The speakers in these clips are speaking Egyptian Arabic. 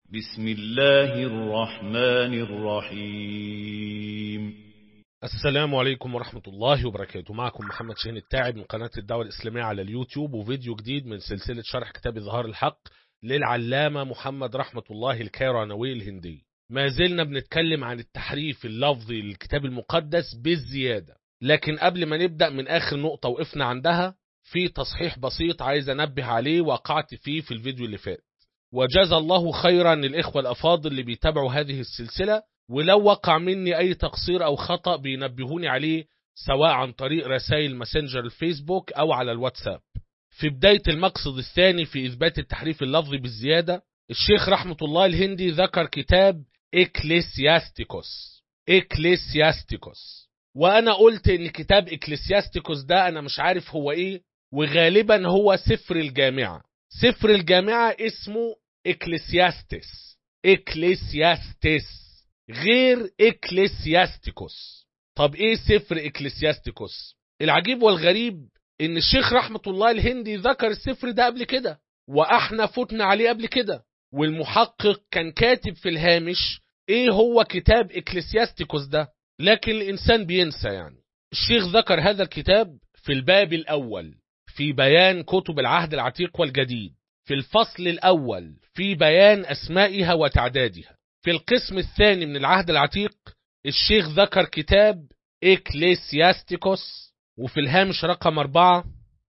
بسم الله الرحمن الرحيم السلام عليكم ورحمة الله وبركاته معكم محمد شاهين التاعب من قناة الدعوة الإسلامية على اليوتيوب وفيديو جديد من سلسلة شرح كتاب إظهار الحق للعلامة محمد رحمة الله الكيرانوي الهندي ما زلنا بنتكلم عن التحريف اللفظي للكتاب المقدس بالزيادة لكن قبل ما نبدأ من آخر نقطة وقفنا عندها في تصحيح بسيط عايز أنبه عليه وقعت فيه في الفيديو اللي فات وجزا الله خيرا للإخوة الأفاضل اللي بيتابعوا هذه السلسلة ولو وقع مني أي تقصير أو خطأ بينبهوني عليه سواء عن طريق رسائل ماسنجر الفيسبوك أو على الواتساب في بداية المقصد الثاني في إثبات التحريف اللفظي بالزيادة الشيخ رحمة الله الهندي ذكر كتاب إكليسياستيكوس إكليسياستيكوس وأنا قلت إن كتاب إكليسياستيكوس ده أنا مش عارف هو إيه وغالبا هو سفر الجامعة سفر الجامعة اسمه إكليسياستس إكليسياستس غير إكليسياستيكوس طب إيه سفر إكليسياستيكوس العجيب والغريب إن الشيخ رحمة الله الهندي ذكر السفر ده قبل كده وإحنا فتنا عليه قبل كده والمحقق كان كاتب في الهامش إيه هو كتاب إكليسياستيكوس ده لكن الإنسان بينسى يعني الشيخ ذكر هذا الكتاب في الباب الأول في بيان كتب العهد العتيق والجديد في الفصل الأول في بيان أسمائها وتعدادها في القسم الثاني من العهد العتيق الشيخ ذكر كتاب إكليسياستيكوس وفي الهامش رقم أربعة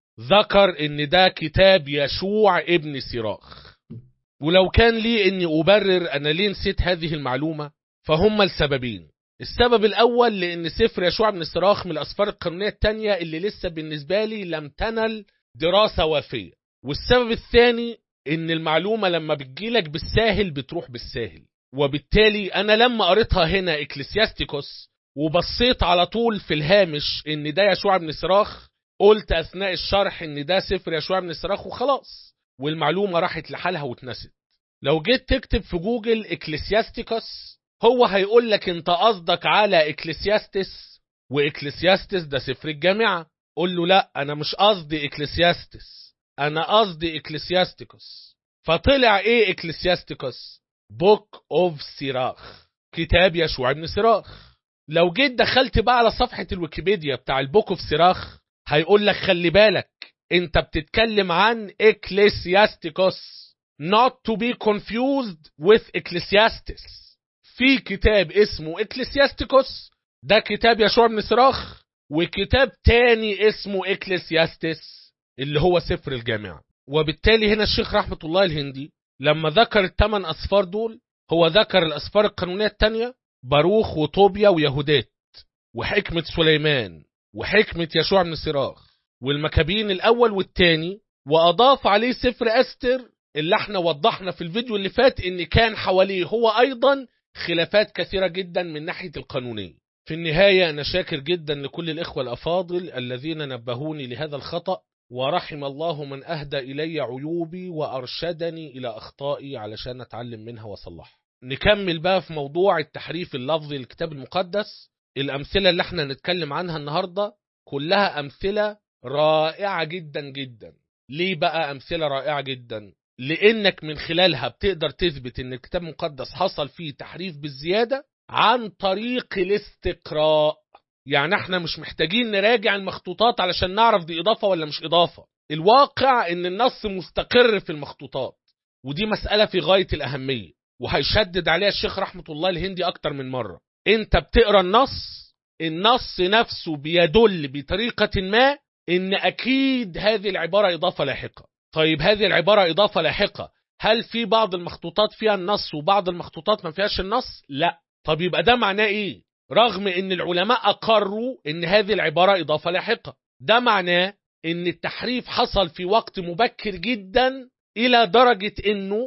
ذكر إن ده كتاب يشوع ابن سراخ ولو كان لي إني أبرر أنا ليه نسيت هذه المعلومة فهم السببين السبب الأول لأن سفر يشوع بن سراخ من الأسفار القانونية التانية اللي لسه بالنسبة لي لم تنل دراسة وافية والسبب الثاني إن المعلومة لما بتجيلك بالساهل بتروح بالساهل وبالتالي أنا لما قريتها هنا إكليسياستيكوس وبصيت على طول في الهامش إن ده يشوع بن سراخ قلت أثناء الشرح إن ده سفر يشوع بن سراخ وخلاص والمعلومة راحت لحالها واتنست لو جيت تكتب في جوجل إكليسياستيكوس هو هيقول لك انت قصدك على اكليسياستس واكليسياستس ده سفر الجامعة قول له لا انا مش قصدي اكليسياستس انا قصدي اكليسياستيكوس فطلع ايه اكليسياستيكوس بوك اوف سيراخ كتاب يشوع بن سراخ لو جيت دخلت بقى على صفحة الويكيبيديا بتاع البوك اوف سيراخ هيقول لك خلي بالك انت بتتكلم عن اكليسياستيكوس not to be confused with ecclesiastes في كتاب اسمه اكليسياستيكوس ده كتاب يشوع بن سراخ وكتاب تاني اسمه اكليسياستس اللي هو سفر الجامعة وبالتالي هنا الشيخ رحمة الله الهندي لما ذكر الثمان أسفار دول هو ذكر الأسفار القانونية التانية باروخ وطوبيا ويهودات وحكمة سليمان وحكمة يشوع بن سراخ والمكابين الأول والتاني وأضاف عليه سفر أستر اللي احنا وضحنا في الفيديو اللي فات ان كان حواليه هو أيضا خلافات كثيرة جدا من ناحية القانونية في النهاية أنا شاكر جدا لكل الإخوة الأفاضل الذين نبهوني لهذا الخطأ ورحم الله من أهدى إلي عيوبي وأرشدني إلى أخطائي علشان أتعلم منها وصلحها نكمل بقى في موضوع التحريف اللفظي للكتاب المقدس الأمثلة اللي احنا نتكلم عنها النهاردة كلها أمثلة رائعة جدا جدا ليه بقى أمثلة رائعة جدا لانك من خلالها بتقدر تثبت ان الكتاب المقدس حصل فيه تحريف بالزياده عن طريق الاستقراء يعني احنا مش محتاجين نراجع المخطوطات علشان نعرف دي اضافه ولا مش اضافه الواقع ان النص مستقر في المخطوطات ودي مساله في غايه الاهميه وهيشدد عليها الشيخ رحمه الله الهندي اكتر من مره انت بتقرا النص النص نفسه بيدل بطريقه ما ان اكيد هذه العباره اضافه لاحقه طيب هذه العبارة إضافة لاحقة هل في بعض المخطوطات فيها النص وبعض المخطوطات ما فيهاش النص لا طب يبقى ده معناه إيه رغم إن العلماء أقروا إن هذه العبارة إضافة لاحقة ده معناه إن التحريف حصل في وقت مبكر جدا إلى درجة إنه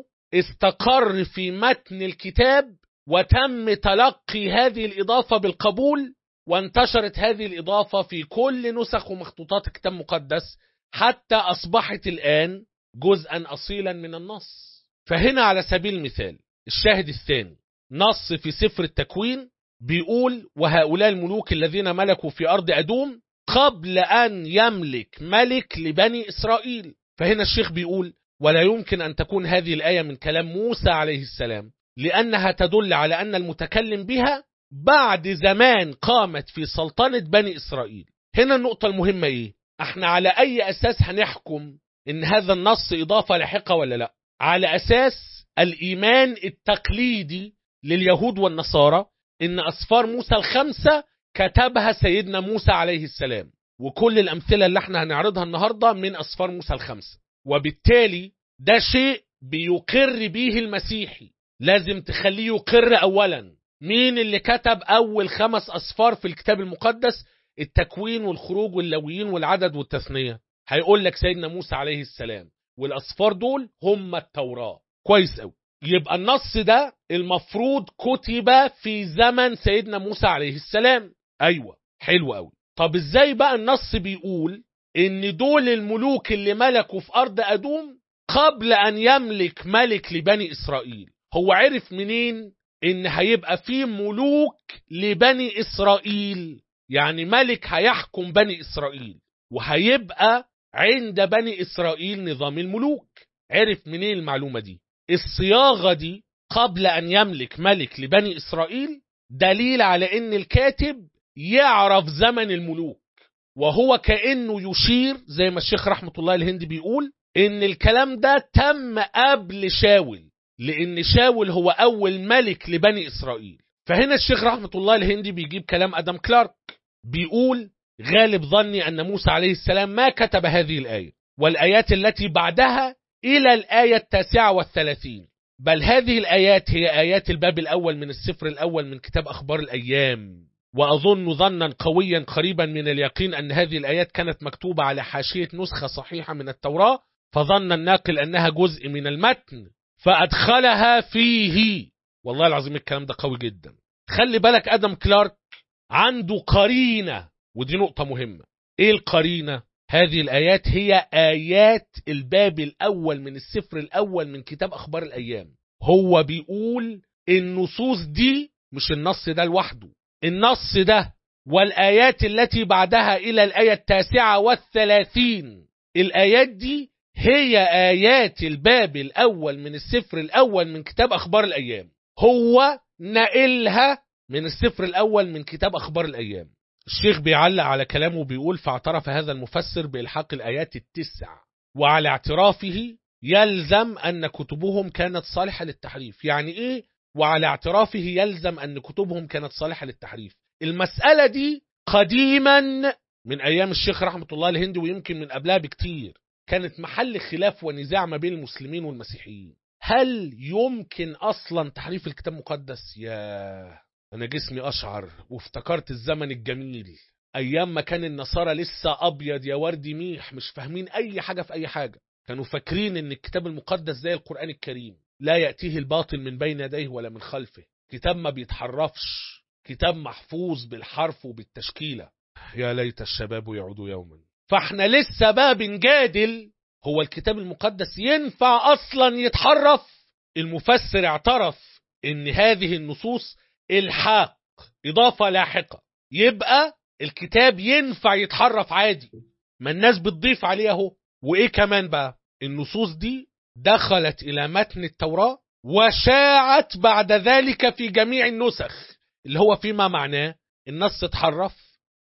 استقر في متن الكتاب وتم تلقي هذه الإضافة بالقبول وانتشرت هذه الإضافة في كل نسخ ومخطوطات الكتاب المقدس حتى أصبحت الآن جزءا أصيلا من النص فهنا على سبيل المثال الشاهد الثاني نص في سفر التكوين بيقول وهؤلاء الملوك الذين ملكوا في أرض أدوم قبل أن يملك ملك لبني إسرائيل فهنا الشيخ بيقول ولا يمكن أن تكون هذه الآية من كلام موسى عليه السلام لأنها تدل على أن المتكلم بها بعد زمان قامت في سلطنة بني إسرائيل هنا النقطة المهمة إيه؟ احنا على أي أساس هنحكم إن هذا النص إضافة لاحقة ولا لا على أساس الإيمان التقليدي لليهود والنصارى إن أسفار موسى الخمسة كتبها سيدنا موسى عليه السلام وكل الأمثلة اللي احنا هنعرضها النهاردة من أسفار موسى الخمسة وبالتالي ده شيء بيقر به المسيحي لازم تخليه يقر أولا مين اللي كتب أول خمس أسفار في الكتاب المقدس التكوين والخروج واللويين والعدد والتثنية هيقول لك سيدنا موسى عليه السلام والأسفار دول هم التوراة كويس قوي يبقى النص ده المفروض كتب في زمن سيدنا موسى عليه السلام أيوة حلو قوي طب ازاي بقى النص بيقول ان دول الملوك اللي ملكوا في ارض ادوم قبل ان يملك ملك لبني اسرائيل هو عرف منين ان هيبقى في ملوك لبني اسرائيل يعني ملك هيحكم بني اسرائيل وهيبقى عند بني اسرائيل نظام الملوك عرف منين المعلومه دي الصياغه دي قبل ان يملك ملك لبني اسرائيل دليل على ان الكاتب يعرف زمن الملوك وهو كانه يشير زي ما الشيخ رحمه الله الهندي بيقول ان الكلام ده تم قبل شاول لان شاول هو اول ملك لبني اسرائيل فهنا الشيخ رحمه الله الهندي بيجيب كلام ادم كلارك بيقول غالب ظني ان موسى عليه السلام ما كتب هذه الايه والايات التي بعدها الى الايه التاسعه والثلاثين بل هذه الايات هي ايات الباب الاول من السفر الاول من كتاب اخبار الايام واظن ظنا قويا قريبا من اليقين ان هذه الايات كانت مكتوبه على حاشيه نسخه صحيحه من التوراه فظن الناقل انها جزء من المتن فادخلها فيه والله العظيم الكلام ده قوي جدا خلي بالك ادم كلارك عنده قرينه ودي نقطه مهمه ايه القرينه هذه الايات هي ايات الباب الاول من السفر الاول من كتاب اخبار الايام هو بيقول النصوص دي مش النص ده لوحده النص ده والآيات التي بعدها إلى الآية التاسعة والثلاثين الآيات دي هي آيات الباب الأول من السفر الأول من كتاب أخبار الأيام هو نقلها من السفر الأول من كتاب أخبار الأيام الشيخ بيعلق على كلامه بيقول فاعترف هذا المفسر بإلحاق الآيات التسع وعلى اعترافه يلزم أن كتبهم كانت صالحة للتحريف يعني إيه وعلى اعترافه يلزم أن كتبهم كانت صالحة للتحريف المسألة دي قديما من أيام الشيخ رحمة الله الهندي ويمكن من قبلها بكتير كانت محل خلاف ونزاع ما بين المسلمين والمسيحيين هل يمكن أصلا تحريف الكتاب المقدس يا أنا جسمي أشعر وافتكرت الزمن الجميل أيام ما كان النصارى لسه أبيض يا وردي ميح مش فاهمين أي حاجة في أي حاجة كانوا فاكرين ان الكتاب المقدس زي القرآن الكريم لا يأتيه الباطل من بين يديه ولا من خلفه كتاب ما بيتحرفش كتاب محفوظ بالحرف وبالتشكيلة يا ليت الشباب يعودوا يوما فاحنا لسه بقى بنجادل هو الكتاب المقدس ينفع اصلا يتحرف المفسر اعترف ان هذه النصوص الحاق اضافة لاحقة يبقى الكتاب ينفع يتحرف عادي ما الناس بتضيف عليه اهو وايه كمان بقى النصوص دي دخلت الى متن التوراة وشاعت بعد ذلك في جميع النسخ اللي هو فيما معناه النص اتحرف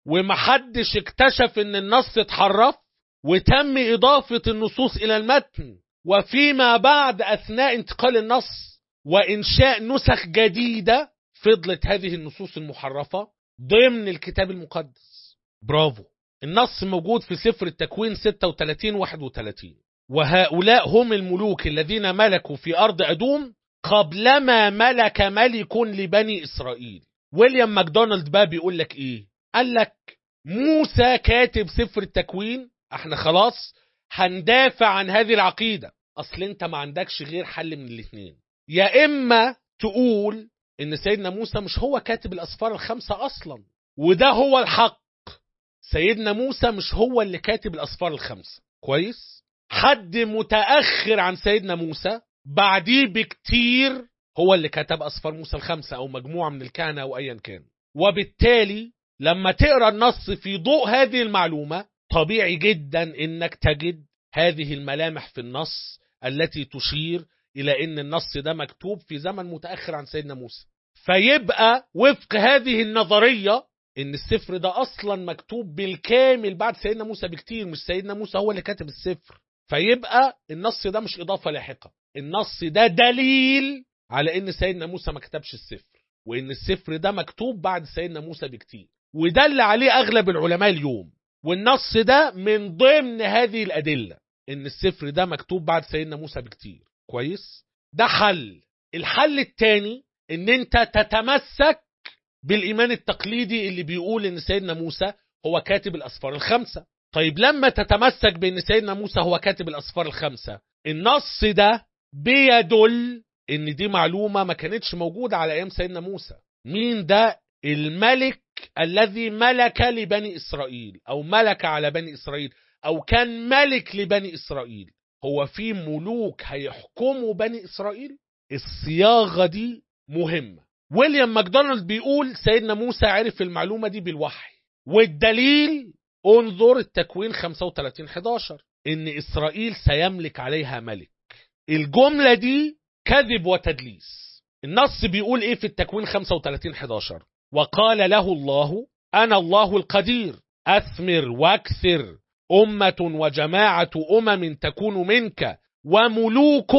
ومحدش اكتشف ان النص اتحرف وتم اضافة النصوص الى المتن وفيما بعد اثناء انتقال النص وانشاء نسخ جديدة فضلت هذه النصوص المحرفة ضمن الكتاب المقدس برافو النص موجود في سفر التكوين 36 31 وهؤلاء هم الملوك الذين ملكوا في أرض أدوم قبلما ملك ملك لبني إسرائيل ويليام ماكدونالد بقى بيقول لك إيه قال لك موسى كاتب سفر التكوين احنا خلاص هندافع عن هذه العقيدة أصل انت ما عندكش غير حل من الاثنين يا إما تقول إن سيدنا موسى مش هو كاتب الأسفار الخمسة أصلا وده هو الحق سيدنا موسى مش هو اللي كاتب الأسفار الخمسة كويس حد متأخر عن سيدنا موسى بعديه بكتير هو اللي كتب أسفار موسى الخمسة أو مجموعة من الكهنة أو أيا كان وبالتالي لما تقرأ النص في ضوء هذه المعلومة طبيعي جدا إنك تجد هذه الملامح في النص التي تشير إلى أن النص ده مكتوب في زمن متأخر عن سيدنا موسى فيبقى وفق هذه النظرية ان السفر ده اصلا مكتوب بالكامل بعد سيدنا موسى بكتير مش سيدنا موسى هو اللي كاتب السفر فيبقى النص ده مش اضافه لاحقه النص ده دليل على ان سيدنا موسى ما كتبش السفر وان السفر ده مكتوب بعد سيدنا موسى بكتير وده اللي عليه اغلب العلماء اليوم والنص ده من ضمن هذه الادله ان السفر ده مكتوب بعد سيدنا موسى بكتير كويس ده حل الحل الثاني ان انت تتمسك بالإيمان التقليدي اللي بيقول إن سيدنا موسى هو كاتب الأسفار الخمسة طيب لما تتمسك بأن سيدنا موسى هو كاتب الأسفار الخمسة النص ده بيدل إن دي معلومة ما كانتش موجودة على أيام سيدنا موسى مين ده الملك الذي ملك لبني إسرائيل أو ملك على بني إسرائيل أو كان ملك لبني إسرائيل هو في ملوك هيحكموا بني إسرائيل الصياغة دي مهمة ويليام ماكدونالد بيقول سيدنا موسى عرف المعلومة دي بالوحي والدليل انظر التكوين 35 11 ان اسرائيل سيملك عليها ملك الجملة دي كذب وتدليس النص بيقول ايه في التكوين 35 11 وقال له الله انا الله القدير اثمر واكثر امة وجماعة امم تكون منك وملوك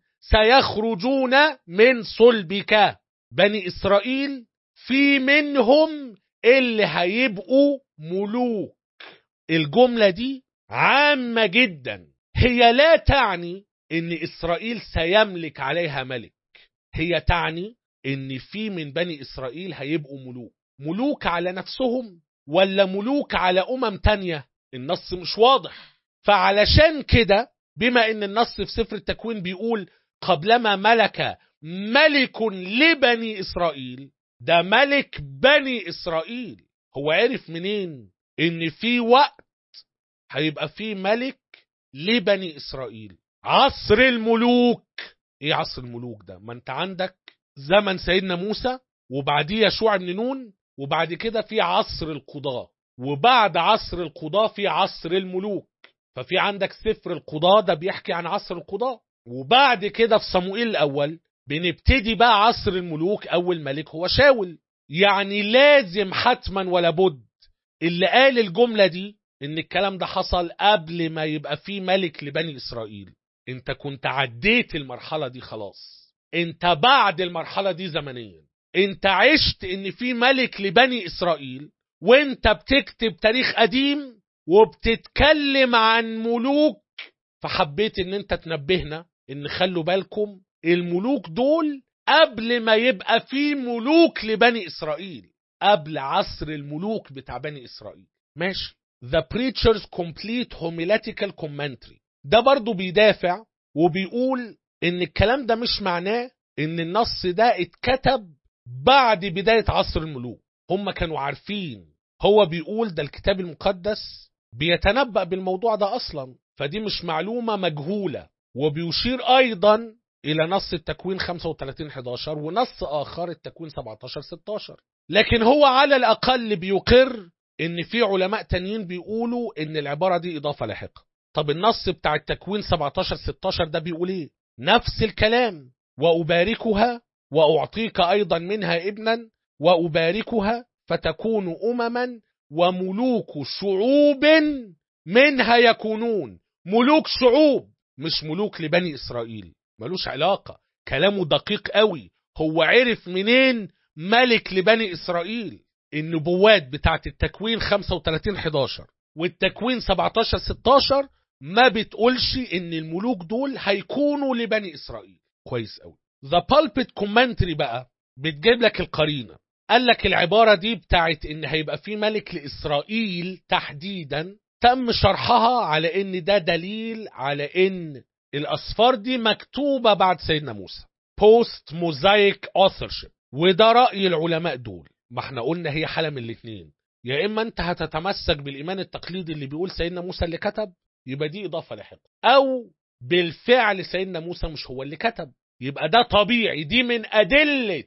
سيخرجون من صلبك بني إسرائيل في منهم اللي هيبقوا ملوك الجملة دي عامة جدا هي لا تعني ان إسرائيل سيملك عليها ملك هي تعني ان في من بني إسرائيل هيبقوا ملوك ملوك على نفسهم ولا ملوك على أمم تانية النص مش واضح فعلشان كده بما ان النص في سفر التكوين بيقول قبلما ملك ملك لبني إسرائيل ده ملك بني إسرائيل هو عرف منين إن في وقت هيبقى في ملك لبني إسرائيل عصر الملوك إيه عصر الملوك ده ما أنت عندك زمن سيدنا موسى وبعديه يشوع بن نون وبعد كده في عصر القضاة وبعد عصر القضاة في عصر الملوك ففي عندك سفر القضاة ده بيحكي عن عصر القضاة وبعد كده في صموئيل الأول بنبتدي بقى عصر الملوك أول ملك هو شاول يعني لازم حتما ولا بد اللي قال الجملة دي إن الكلام ده حصل قبل ما يبقى فيه ملك لبني إسرائيل انت كنت عديت المرحلة دي خلاص انت بعد المرحلة دي زمنيا انت عشت ان في ملك لبني إسرائيل وانت بتكتب تاريخ قديم وبتتكلم عن ملوك فحبيت ان انت تنبهنا ان خلوا بالكم الملوك دول قبل ما يبقى في ملوك لبني إسرائيل قبل عصر الملوك بتاع بني إسرائيل ماشي The Preacher's Complete Homiletical Commentary ده برضو بيدافع وبيقول ان الكلام ده مش معناه ان النص ده اتكتب بعد بداية عصر الملوك هم كانوا عارفين هو بيقول ده الكتاب المقدس بيتنبأ بالموضوع ده أصلا فدي مش معلومة مجهولة وبيشير أيضا إلى نص التكوين 35 11 ونص آخر التكوين 17 16 لكن هو على الأقل بيقر إن في علماء تانيين بيقولوا إن العبارة دي إضافة لاحقة طب النص بتاع التكوين 17 16 ده بيقول إيه نفس الكلام وأباركها وأعطيك أيضا منها ابنا وأباركها فتكون أمما وملوك شعوب منها يكونون ملوك شعوب مش ملوك لبني إسرائيل ملوش علاقة كلامه دقيق قوي هو عرف منين ملك لبني إسرائيل النبوات بتاعت التكوين 35 11 والتكوين 17 16 ما بتقولش ان الملوك دول هيكونوا لبني إسرائيل كويس قوي The Pulpit Commentary بقى بتجيب لك القرينة قال لك العبارة دي بتاعت ان هيبقى في ملك لإسرائيل تحديدا تم شرحها على ان ده دليل على ان الأصفار دي مكتوبة بعد سيدنا موسى Post Mosaic Authorship وده رأي العلماء دول ما احنا قلنا هي حالة من الاتنين يا إما أنت هتتمسك بالإيمان التقليدي اللي بيقول سيدنا موسى اللي كتب يبقى دي إضافة لاحقة أو بالفعل سيدنا موسى مش هو اللي كتب يبقى ده طبيعي دي من أدلة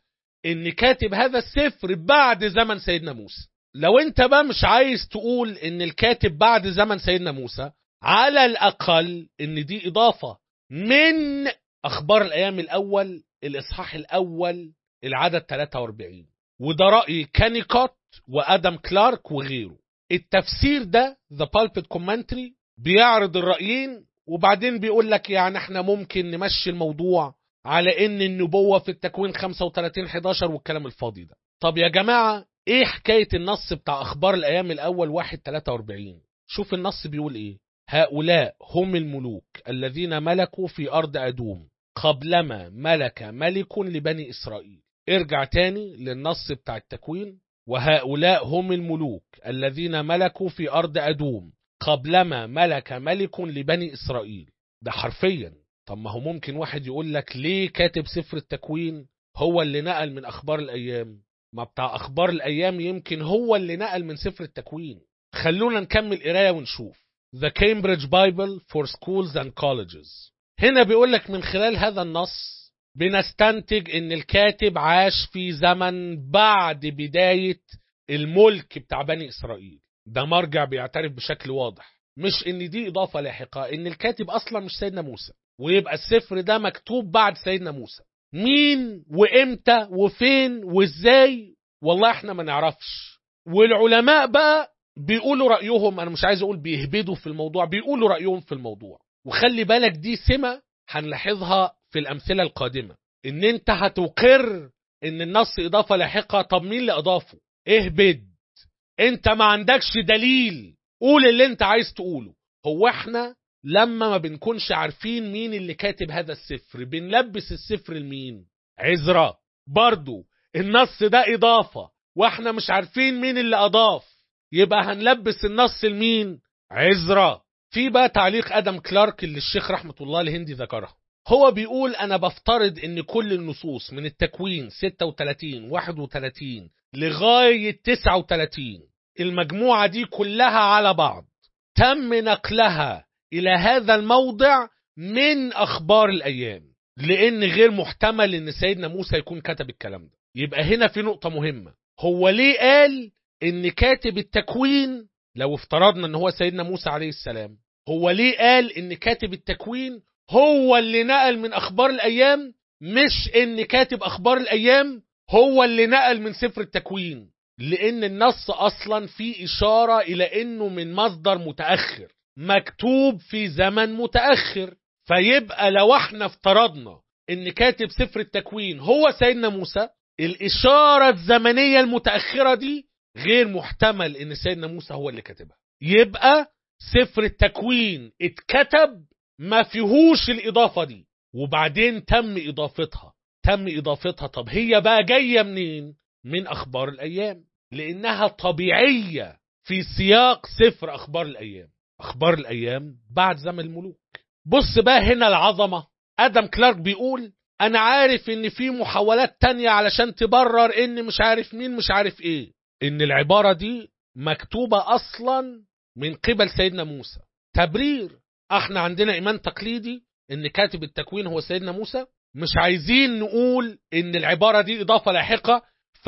إن كاتب هذا السفر بعد زمن سيدنا موسى لو أنت بقى مش عايز تقول إن الكاتب بعد زمن سيدنا موسى على الأقل إن دي إضافة من أخبار الأيام الأول الإصحاح الأول العدد 43 وده رأي كانيكوت وآدم كلارك وغيره التفسير ده The Pulpit Commentary بيعرض الرأيين وبعدين بيقول لك يعني احنا ممكن نمشي الموضوع على ان النبوة في التكوين 35 11 والكلام الفاضي ده طب يا جماعة ايه حكاية النص بتاع اخبار الايام الاول 1 43 شوف النص بيقول ايه هؤلاء هم الملوك الذين ملكوا في ارض ادوم قبلما ملك ملك لبني اسرائيل ارجع تاني للنص بتاع التكوين وهؤلاء هم الملوك الذين ملكوا في ارض ادوم قبلما ملك ملك لبني اسرائيل ده حرفيا طب ما هو ممكن واحد يقول لك ليه كاتب سفر التكوين هو اللي نقل من اخبار الايام ما بتاع اخبار الايام يمكن هو اللي نقل من سفر التكوين خلونا نكمل قرايه ونشوف The Cambridge Bible for Schools and Colleges هنا بيقول لك من خلال هذا النص بنستنتج ان الكاتب عاش في زمن بعد بدايه الملك بتاع بني اسرائيل ده مرجع بيعترف بشكل واضح مش ان دي اضافه لاحقه ان الكاتب اصلا مش سيدنا موسى ويبقى السفر ده مكتوب بعد سيدنا موسى مين وامتى وفين وازاي والله احنا ما نعرفش والعلماء بقى بيقولوا رايهم انا مش عايز اقول بيهبدوا في الموضوع بيقولوا رايهم في الموضوع وخلي بالك دي سمه هنلاحظها في الامثله القادمه ان انت هتقر ان النص اضافه لاحقه طب مين اللي اضافه اهبد انت ما عندكش دليل قول اللي انت عايز تقوله هو احنا لما ما بنكونش عارفين مين اللي كاتب هذا السفر بنلبس السفر لمين عزرا برضو النص ده اضافة واحنا مش عارفين مين اللي اضاف يبقى هنلبس النص لمين عزرا في بقى تعليق ادم كلارك اللي الشيخ رحمة الله الهندي ذكرها هو بيقول انا بفترض ان كل النصوص من التكوين 36 31 لغاية 39 المجموعة دي كلها على بعض تم نقلها إلى هذا الموضع من أخبار الأيام لأن غير محتمل إن سيدنا موسى يكون كتب الكلام ده يبقى هنا في نقطة مهمة هو ليه قال إن كاتب التكوين لو افترضنا إن هو سيدنا موسى عليه السلام هو ليه قال إن كاتب التكوين هو اللي نقل من أخبار الأيام مش إن كاتب أخبار الأيام هو اللي نقل من سفر التكوين لأن النص أصلا فيه إشارة إلى إنه من مصدر متأخر مكتوب في زمن متأخر فيبقى لو احنا افترضنا ان كاتب سفر التكوين هو سيدنا موسى الإشارة الزمنية المتأخرة دي غير محتمل ان سيدنا موسى هو اللي كاتبها يبقى سفر التكوين اتكتب ما فيهوش الإضافة دي وبعدين تم إضافتها تم إضافتها طب هي بقى جاية منين من أخبار الأيام لأنها طبيعية في سياق سفر أخبار الأيام أخبار الأيام بعد زمن الملوك بص بقى هنا العظمة آدم كلارك بيقول أنا عارف إن في محاولات تانية علشان تبرر إن مش عارف مين مش عارف إيه إن العبارة دي مكتوبة أصلا من قبل سيدنا موسى تبرير احنا عندنا إيمان تقليدي إن كاتب التكوين هو سيدنا موسى مش عايزين نقول إن العبارة دي إضافة لاحقة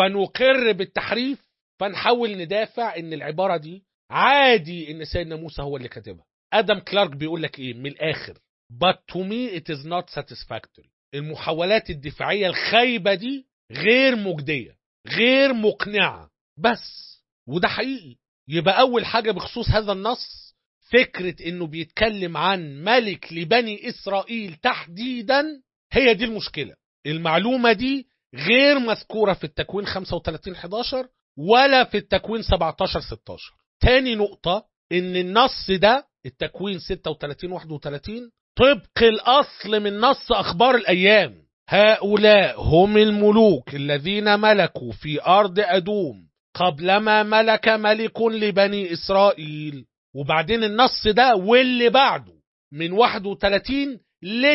فنقر بالتحريف فنحاول ندافع إن العبارة دي عادي ان سيدنا موسى هو اللي كاتبها ادم كلارك بيقول لك ايه من الاخر but to me it is not satisfactory المحاولات الدفاعية الخايبة دي غير مجدية غير مقنعة بس وده حقيقي يبقى اول حاجة بخصوص هذا النص فكرة انه بيتكلم عن ملك لبني اسرائيل تحديدا هي دي المشكلة المعلومة دي غير مذكورة في التكوين 35 11 ولا في التكوين 17 16 تاني نقطة ان النص ده التكوين 36 31 طبق الاصل من نص اخبار الايام هؤلاء هم الملوك الذين ملكوا في ارض ادوم قبلما ملك ملك لبني اسرائيل وبعدين النص ده واللي بعده من 31 ل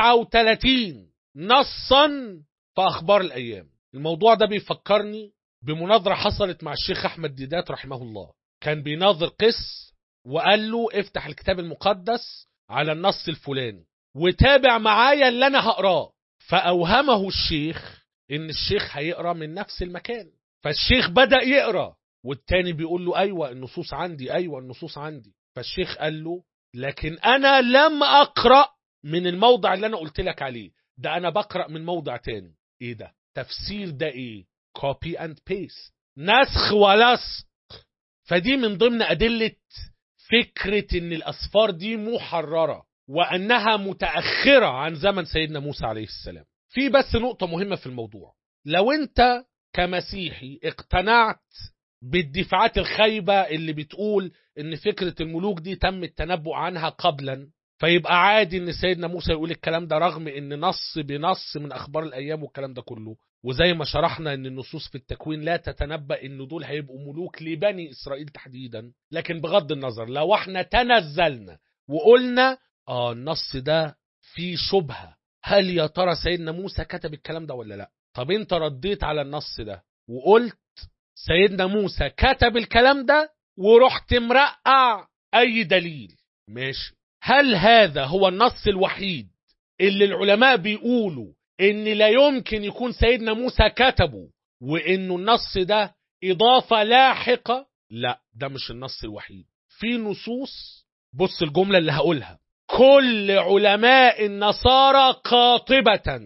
39 نصا في اخبار الايام الموضوع ده بيفكرني بمناظرة حصلت مع الشيخ احمد ديدات رحمه الله كان بيناظر قس وقال له افتح الكتاب المقدس على النص الفلاني وتابع معايا اللي انا هقراه فاوهمه الشيخ ان الشيخ هيقرا من نفس المكان فالشيخ بدا يقرا والتاني بيقول له ايوه النصوص عندي ايوه النصوص عندي فالشيخ قال له لكن انا لم اقرا من الموضع اللي انا قلت لك عليه ده انا بقرأ من موضع تاني ايه ده تفسير ده ايه copy and paste نسخ ولصق فدي من ضمن أدلة فكرة ان الأسفار دي محررة وأنها متأخرة عن زمن سيدنا موسى عليه السلام في بس نقطة مهمة في الموضوع لو انت كمسيحي اقتنعت بالدفاعات الخايبة اللي بتقول ان فكرة الملوك دي تم التنبؤ عنها قبلا فيبقى عادي ان سيدنا موسى يقول الكلام ده رغم ان نص بنص من اخبار الايام والكلام ده كله وزي ما شرحنا ان النصوص في التكوين لا تتنبأ ان دول هيبقوا ملوك لبني اسرائيل تحديدا لكن بغض النظر لو احنا تنزلنا وقلنا اه النص ده فيه شبهة هل يا ترى سيدنا موسى كتب الكلام ده ولا لا طب انت رديت على النص ده وقلت سيدنا موسى كتب الكلام ده ورحت مرقع اي دليل ماشي هل هذا هو النص الوحيد اللي العلماء بيقولوا ان لا يمكن يكون سيدنا موسى كتبه وانه النص ده اضافة لاحقة لا ده مش النص الوحيد في نصوص بص الجملة اللي هقولها كل علماء النصارى قاطبة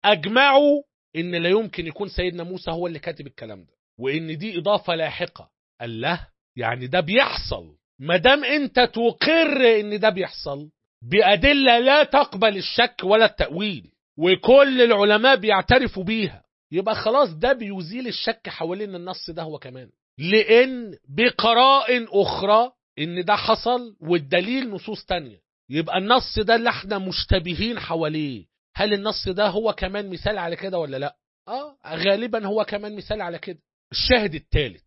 اجمعوا ان لا يمكن يكون سيدنا موسى هو اللي كاتب الكلام ده وان دي اضافة لاحقة الله يعني ده بيحصل مادام انت تقر ان ده بيحصل بأدلة لا تقبل الشك ولا التأويل وكل العلماء بيعترفوا بيها يبقى خلاص ده بيزيل الشك حوالين النص ده هو كمان لأن بقراء أخرى إن ده حصل والدليل نصوص تانية يبقى النص ده اللي احنا مشتبهين حواليه هل النص ده هو كمان مثال على كده ولا لا اه غالبا هو كمان مثال على كده الشاهد الثالث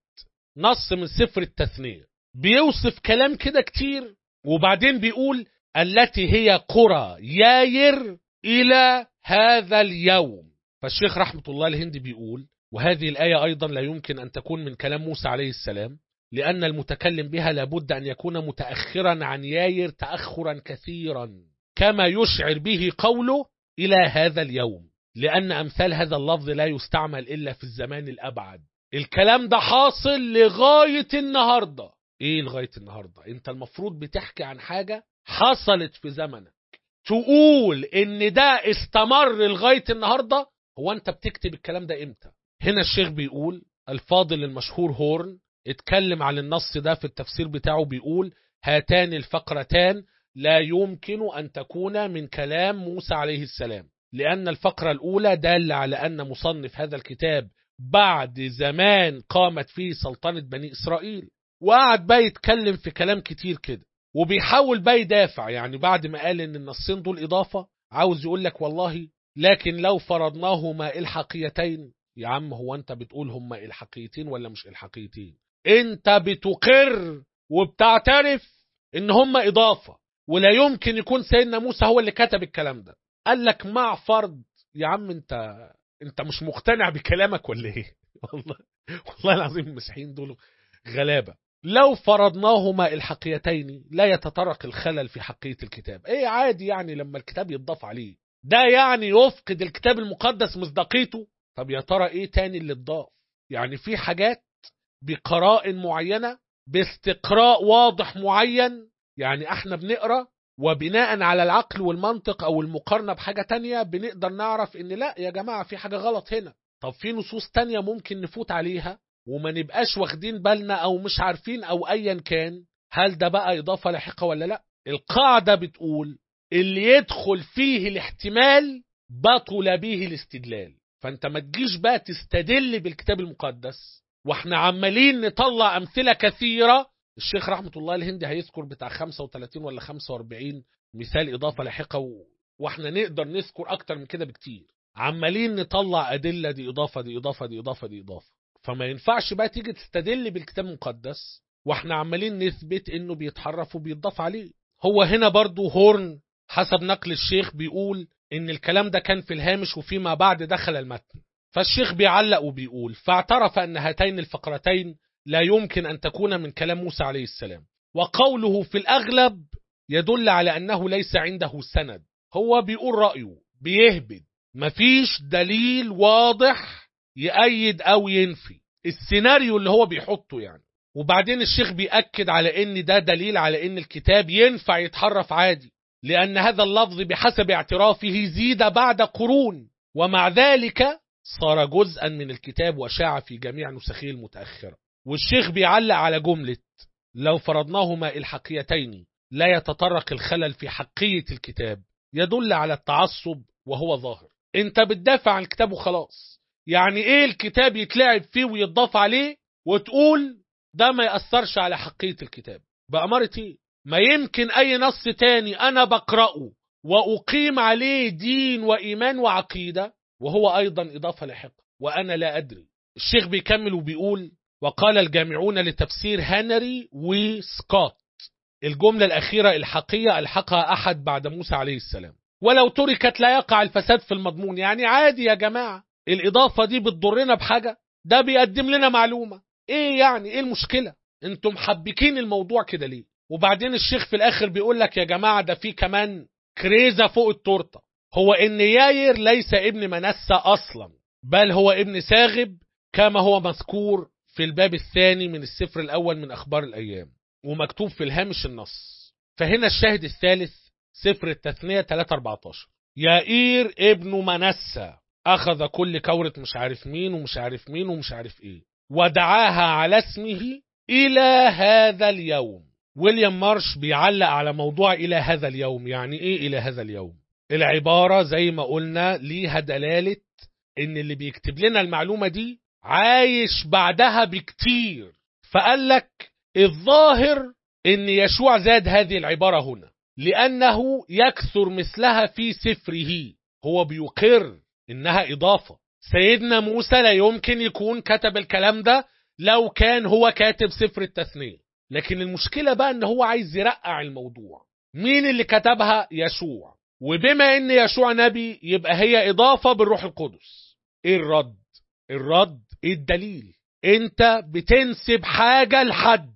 نص من سفر التثنية بيوصف كلام كده كتير وبعدين بيقول التي هي قرى ياير إلى هذا اليوم فالشيخ رحمة الله الهندي بيقول وهذه الآية أيضا لا يمكن أن تكون من كلام موسى عليه السلام لأن المتكلم بها لابد أن يكون متأخرا عن ياير تأخرا كثيرا كما يشعر به قوله إلى هذا اليوم لأن أمثال هذا اللفظ لا يستعمل إلا في الزمان الأبعد الكلام ده حاصل لغاية النهاردة إيه لغاية النهاردة أنت المفروض بتحكي عن حاجة حصلت في زمنك تقول ان ده استمر لغاية النهاردة هو انت بتكتب الكلام ده امتى هنا الشيخ بيقول الفاضل المشهور هورن اتكلم عن النص ده في التفسير بتاعه بيقول هاتان الفقرتان لا يمكن أن تكون من كلام موسى عليه السلام لأن الفقرة الأولى دالة على أن مصنف هذا الكتاب بعد زمان قامت فيه سلطنة بني إسرائيل وقعد بقى يتكلم في كلام كتير كده وبيحاول بقى يدافع يعني بعد ما قال ان النصين دول اضافه عاوز يقول لك والله لكن لو فرضناهما الحقيتين يا عم هو انت بتقول هما الحقيتين ولا مش الحقيتين انت بتقر وبتعترف ان هما اضافه ولا يمكن يكون سيدنا موسى هو اللي كتب الكلام ده قال لك مع فرض يا عم انت انت مش مقتنع بكلامك ولا ايه والله والله العظيم المسيحيين دول غلابه لو فرضناهما الحقيتين لا يتطرق الخلل في حقية الكتاب ايه عادي يعني لما الكتاب يتضاف عليه ده يعني يفقد الكتاب المقدس مصداقيته طب يا ترى ايه تاني اللي اتضاف يعني في حاجات بقراء معينة باستقراء واضح معين يعني احنا بنقرأ وبناء على العقل والمنطق او المقارنة بحاجة تانية بنقدر نعرف ان لا يا جماعة في حاجة غلط هنا طب في نصوص تانية ممكن نفوت عليها وما نبقاش واخدين بالنا او مش عارفين او ايا كان هل ده بقى اضافه لاحقه ولا لا القاعده بتقول اللي يدخل فيه الاحتمال بطل به الاستدلال فانت ما تجيش بقى تستدل بالكتاب المقدس واحنا عمالين نطلع امثله كثيره الشيخ رحمه الله الهندي هيذكر بتاع 35 ولا 45 مثال اضافه لاحقه و... واحنا نقدر نذكر اكتر من كده بكتير عمالين نطلع ادله دي اضافه دي اضافه دي اضافه دي اضافه فما ينفعش بقى تيجي تستدل بالكتاب المقدس واحنا عمالين نثبت انه بيتحرف وبيتضاف عليه هو هنا برضو هورن حسب نقل الشيخ بيقول ان الكلام ده كان في الهامش وفيما بعد دخل المتن فالشيخ بيعلق وبيقول فاعترف ان هاتين الفقرتين لا يمكن ان تكون من كلام موسى عليه السلام وقوله في الاغلب يدل على انه ليس عنده سند هو بيقول رايه بيهبد مفيش دليل واضح يأيد أو ينفي السيناريو اللي هو بيحطه يعني وبعدين الشيخ بيأكد على ان ده دليل على ان الكتاب ينفع يتحرف عادي لأن هذا اللفظ بحسب اعترافه زيد بعد قرون ومع ذلك صار جزءا من الكتاب وشاع في جميع نسخه المتأخرة والشيخ بيعلق على جملة لو فرضناهما الحقيتين لا يتطرق الخلل في حقية الكتاب يدل على التعصب وهو ظاهر انت بتدافع عن الكتاب وخلاص يعني ايه الكتاب يتلعب فيه ويتضاف عليه وتقول ده ما يأثرش على حقية الكتاب بأمارة ايه ما يمكن اي نص تاني انا بقرأه وأقيم عليه دين وإيمان وعقيدة وهو أيضا إضافة لاحقة وأنا لا أدري الشيخ بيكمل وبيقول وقال الجامعون لتفسير هنري وسكوت الجملة الأخيرة الحقية ألحقها أحد بعد موسى عليه السلام ولو تركت لا يقع الفساد في المضمون يعني عادي يا جماعة الإضافة دي بتضرنا بحاجة ده بيقدم لنا معلومة إيه يعني إيه المشكلة انتم محبكين الموضوع كده ليه وبعدين الشيخ في الآخر بيقول لك يا جماعة ده في كمان كريزة فوق التورتة هو إن ياير ليس ابن منسى أصلا بل هو ابن ساغب كما هو مذكور في الباب الثاني من السفر الأول من أخبار الأيام ومكتوب في الهامش النص فهنا الشاهد الثالث سفر التثنية 3-14 يائير ابن منسى أخذ كل كورة مش عارف مين ومش عارف مين ومش عارف إيه ودعاها على اسمه إلى هذا اليوم ويليام مارش بيعلق على موضوع إلى هذا اليوم يعني إيه إلى هذا اليوم العبارة زي ما قلنا ليها دلالة إن اللي بيكتب لنا المعلومة دي عايش بعدها بكتير فقال لك الظاهر إن يشوع زاد هذه العبارة هنا لأنه يكثر مثلها في سفره هو بيقر إنها إضافة سيدنا موسى لا يمكن يكون كتب الكلام ده لو كان هو كاتب سفر التثنية لكن المشكلة بقى إن هو عايز يرقع الموضوع مين اللي كتبها يشوع وبما إن يشوع نبي يبقى هي إضافة بالروح القدس إيه الرد الرد إيه الدليل أنت بتنسب حاجة لحد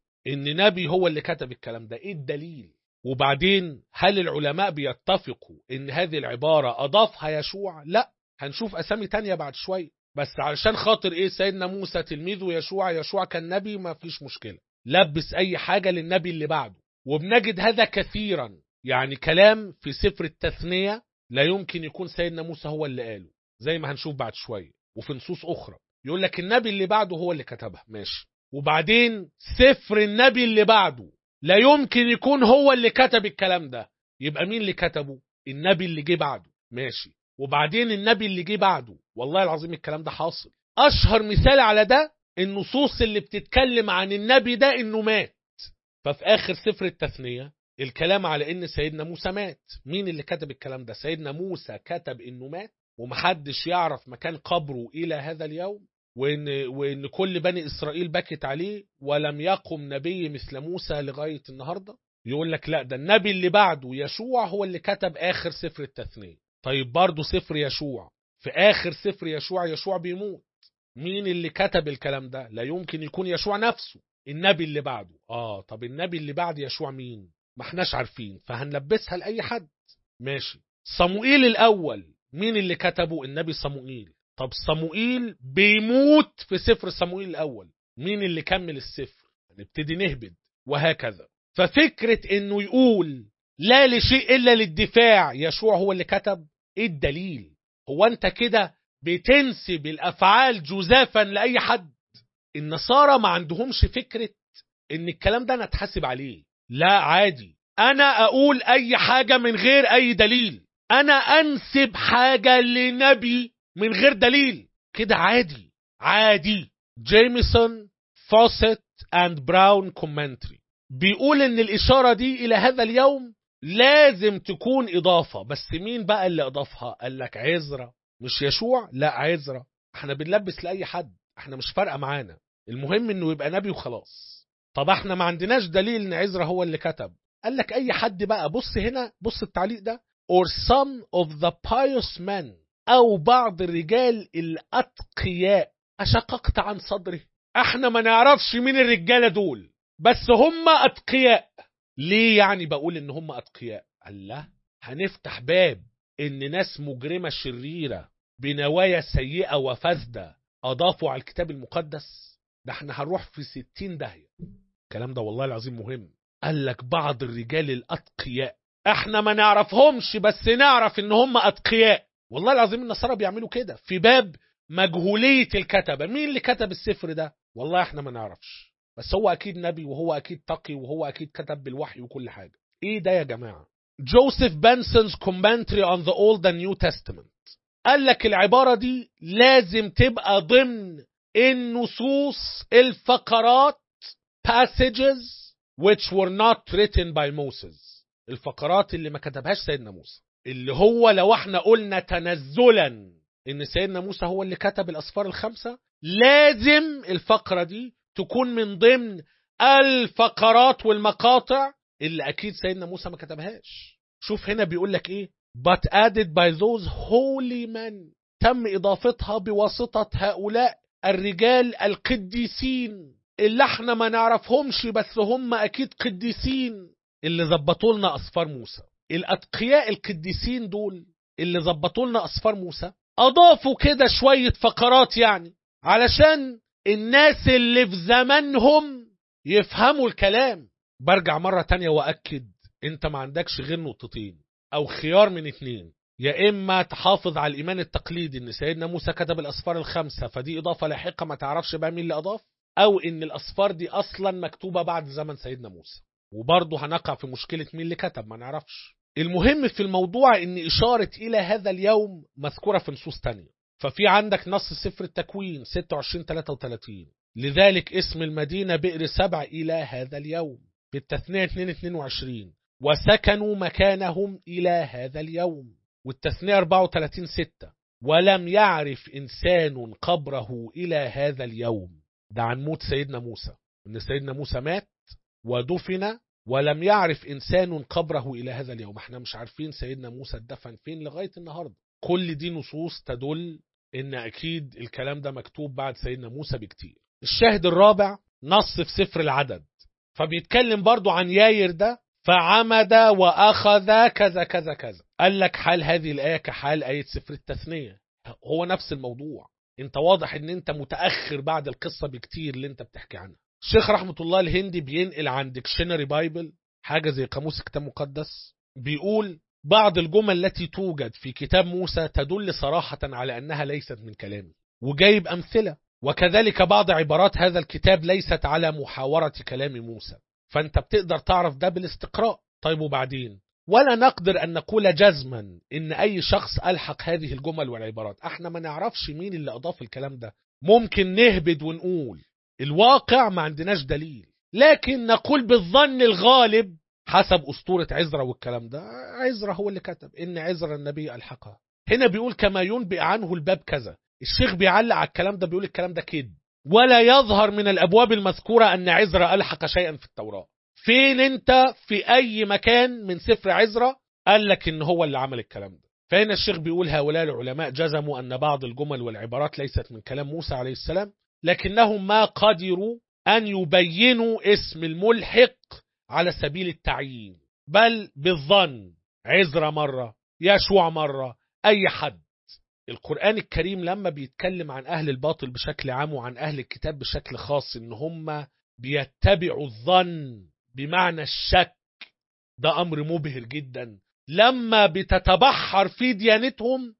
إن نبي هو اللي كتب الكلام ده إيه الدليل وبعدين هل العلماء بيتفقوا ان هذه العبارة اضافها يشوع لا هنشوف اسامي تانية بعد شوية بس علشان خاطر ايه سيدنا موسى تلميذه يشوع يشوع كان نبي ما فيش مشكلة لبس اي حاجة للنبي اللي بعده وبنجد هذا كثيرا يعني كلام في سفر التثنية لا يمكن يكون سيدنا موسى هو اللي قاله زي ما هنشوف بعد شوية وفي نصوص اخرى يقول لك النبي اللي بعده هو اللي كتبها ماشي وبعدين سفر النبي اللي بعده لا يمكن يكون هو اللي كتب الكلام ده يبقى مين اللي كتبه النبي اللي جه بعده ماشي وبعدين النبي اللي جه بعده والله العظيم الكلام ده حاصل اشهر مثال على ده النصوص اللي بتتكلم عن النبي ده انه مات ففي اخر سفر التثنية الكلام على ان سيدنا موسى مات مين اللي كتب الكلام ده سيدنا موسى كتب انه مات ومحدش يعرف مكان قبره الى هذا اليوم وإن, وإن كل بني إسرائيل بكت عليه ولم يقم نبي مثل موسى لغاية النهاردة يقول لك لا ده النبي اللي بعده يشوع هو اللي كتب آخر سفر التثنية طيب برضه سفر يشوع في آخر سفر يشوع يشوع بيموت مين اللي كتب الكلام ده لا يمكن يكون يشوع نفسه النبي اللي بعده آه طب النبي اللي بعد يشوع مين ما احناش عارفين فهنلبسها لأي حد ماشي صموئيل الأول مين اللي كتبه النبي صموئيل طب صموئيل بيموت في سفر صموئيل الأول مين اللي كمل السفر نبتدي نهبد وهكذا ففكرة انه يقول لا لشيء الا للدفاع يشوع هو اللي كتب ايه الدليل هو انت كده بتنسب الافعال جزافا لاي حد النصارى ما عندهمش فكرة ان الكلام ده نتحاسب عليه لا عادي انا اقول اي حاجة من غير اي دليل انا انسب حاجة لنبي من غير دليل كده عادي عادي جيميسون فوسيت اند براون كومنتري بيقول ان الاشارة دي الى هذا اليوم لازم تكون اضافة بس مين بقى اللي اضافها قال لك عزرا مش يشوع لا عزرا احنا بنلبس لاي حد احنا مش فارقة معانا المهم انه يبقى نبي وخلاص طب احنا ما عندناش دليل ان عزرا هو اللي كتب قال لك اي حد بقى بص هنا بص التعليق ده or some of the pious men أو بعض الرجال الأتقياء أشققت عن صدره احنا ما نعرفش مين الرجالة دول بس هم أتقياء ليه يعني بقول ان هم أتقياء الله هنفتح باب ان ناس مجرمة شريرة بنوايا سيئة وفاسدة أضافوا على الكتاب المقدس ده احنا هنروح في ستين داهية الكلام ده والله العظيم مهم قال لك بعض الرجال الأتقياء احنا ما نعرفهمش بس نعرف ان هم اتقياء والله العظيم النصارى بيعملوا كده في باب مجهولية الكتبة مين اللي كتب السفر ده والله احنا ما نعرفش بس هو اكيد نبي وهو اكيد تقي وهو اكيد كتب بالوحي وكل حاجة ايه ده يا جماعة جوزيف بنسون's commentary on the Old and New Testament قال لك العبارة دي لازم تبقى ضمن النصوص الفقرات passages which were not written by Moses الفقرات اللي ما كتبهاش سيدنا موسى اللي هو لو احنا قلنا تنزلا ان سيدنا موسى هو اللي كتب الاسفار الخمسة لازم الفقرة دي تكون من ضمن الفقرات والمقاطع اللي اكيد سيدنا موسى ما كتبهاش شوف هنا بيقول لك ايه but added by those holy men تم اضافتها بواسطة هؤلاء الرجال القديسين اللي احنا ما نعرفهمش بس هم اكيد قديسين اللي ظبطوا لنا اسفار موسى الاتقياء القديسين دول اللي ظبطوا لنا اسفار موسى اضافوا كده شوية فقرات يعني علشان الناس اللي في زمانهم يفهموا الكلام برجع مرة تانية واكد انت ما عندكش غير نقطتين او خيار من اتنين يا اما تحافظ على الايمان التقليدي ان سيدنا موسى كتب الاسفار الخمسه فدي اضافه لاحقه ما تعرفش بقى مين اللي اضاف او ان الاسفار دي اصلا مكتوبه بعد زمن سيدنا موسى وبرضه هنقع في مشكله مين اللي كتب ما نعرفش المهم في الموضوع ان اشاره الى هذا اليوم مذكوره في نصوص تانية ففي عندك نص سفر التكوين 26 33 لذلك اسم المدينه بئر سبع الى هذا اليوم في التثنيه 2 22 وسكنوا مكانهم إلى هذا اليوم والتثنية 34 6 ولم يعرف إنسان قبره إلى هذا اليوم ده عن موت سيدنا موسى إن سيدنا موسى مات ودفن ولم يعرف إنسان قبره إلى هذا اليوم احنا مش عارفين سيدنا موسى اتدفن فين لغاية النهاردة كل دي نصوص تدل إن أكيد الكلام ده مكتوب بعد سيدنا موسى بكتير الشاهد الرابع نص في سفر العدد فبيتكلم برضو عن ياير ده فعمد وأخذ كذا كذا كذا قال لك حال هذه الآية كحال آية سفر التثنية هو نفس الموضوع انت واضح ان انت متأخر بعد القصة بكتير اللي انت بتحكي عنها الشيخ رحمة الله الهندي بينقل عن ديكشنري بايبل حاجة زي قاموس كتاب مقدس بيقول بعض الجمل التي توجد في كتاب موسى تدل صراحة على أنها ليست من كلامه وجايب أمثلة وكذلك بعض عبارات هذا الكتاب ليست على محاورة كلام موسى فانت بتقدر تعرف ده بالاستقراء طيب وبعدين ولا نقدر أن نقول جزما إن أي شخص ألحق هذه الجمل والعبارات احنا ما نعرفش مين اللي أضاف الكلام ده ممكن نهبد ونقول الواقع ما عندناش دليل لكن نقول بالظن الغالب حسب أسطورة عزرا والكلام ده عزرا هو اللي كتب إن عزرا النبي ألحقها هنا بيقول كما ينبئ عنه الباب كذا الشيخ بيعلق على الكلام ده بيقول الكلام ده كده ولا يظهر من الأبواب المذكورة أن عزرا ألحق شيئا في التوراة فين انت في أي مكان من سفر عزرا قال لك إن هو اللي عمل الكلام ده فهنا الشيخ بيقول هؤلاء العلماء جزموا أن بعض الجمل والعبارات ليست من كلام موسى عليه السلام لكنهم ما قدروا أن يبينوا اسم الملحق على سبيل التعيين بل بالظن عزرا مرة يشوع مرة أي حد القرآن الكريم لما بيتكلم عن أهل الباطل بشكل عام وعن أهل الكتاب بشكل خاص إن هم بيتبعوا الظن بمعنى الشك ده أمر مبهر جدا لما بتتبحر في ديانتهم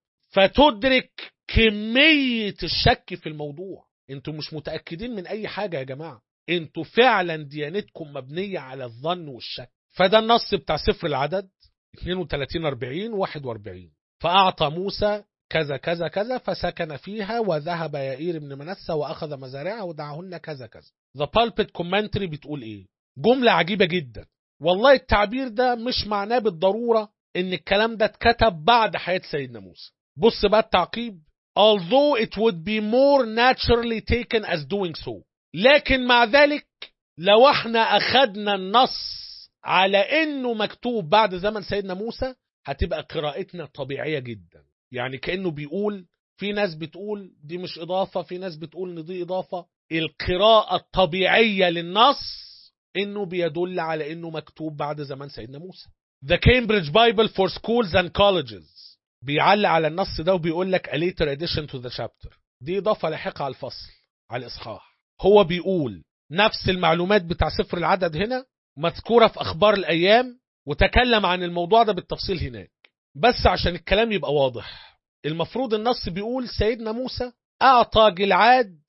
فتدرك كمية الشك في الموضوع انتوا مش متأكدين من أي حاجة يا جماعة انتوا فعلا ديانتكم مبنية على الظن والشك فده النص بتاع سفر العدد 32 40 41 فأعطى موسى كذا كذا كذا فسكن فيها وذهب يائير بن منسى وأخذ مزارعها ودعهن كذا كذا The Pulpit Commentary بتقول إيه جملة عجيبة جدا والله التعبير ده مش معناه بالضرورة إن الكلام ده اتكتب بعد حياة سيدنا موسى بص بقى التعقيب although it would be more naturally taken as doing so لكن مع ذلك لو احنا أخدنا النص على إنه مكتوب بعد زمن سيدنا موسى هتبقى قراءتنا طبيعية جدا يعني كأنه بيقول في ناس بتقول دي مش إضافة في ناس بتقول إن دي إضافة القراءة الطبيعية للنص إنه بيدل على إنه مكتوب بعد زمان سيدنا موسى The Cambridge Bible for Schools and Colleges بيعلق على النص ده وبيقول لك a later addition to the chapter دي إضافة لاحقة على الفصل على الإصحاح هو بيقول نفس المعلومات بتاع سفر العدد هنا مذكورة في أخبار الأيام وتكلم عن الموضوع ده بالتفصيل هناك بس عشان الكلام يبقى واضح المفروض النص بيقول سيدنا موسى أعطى جلعاد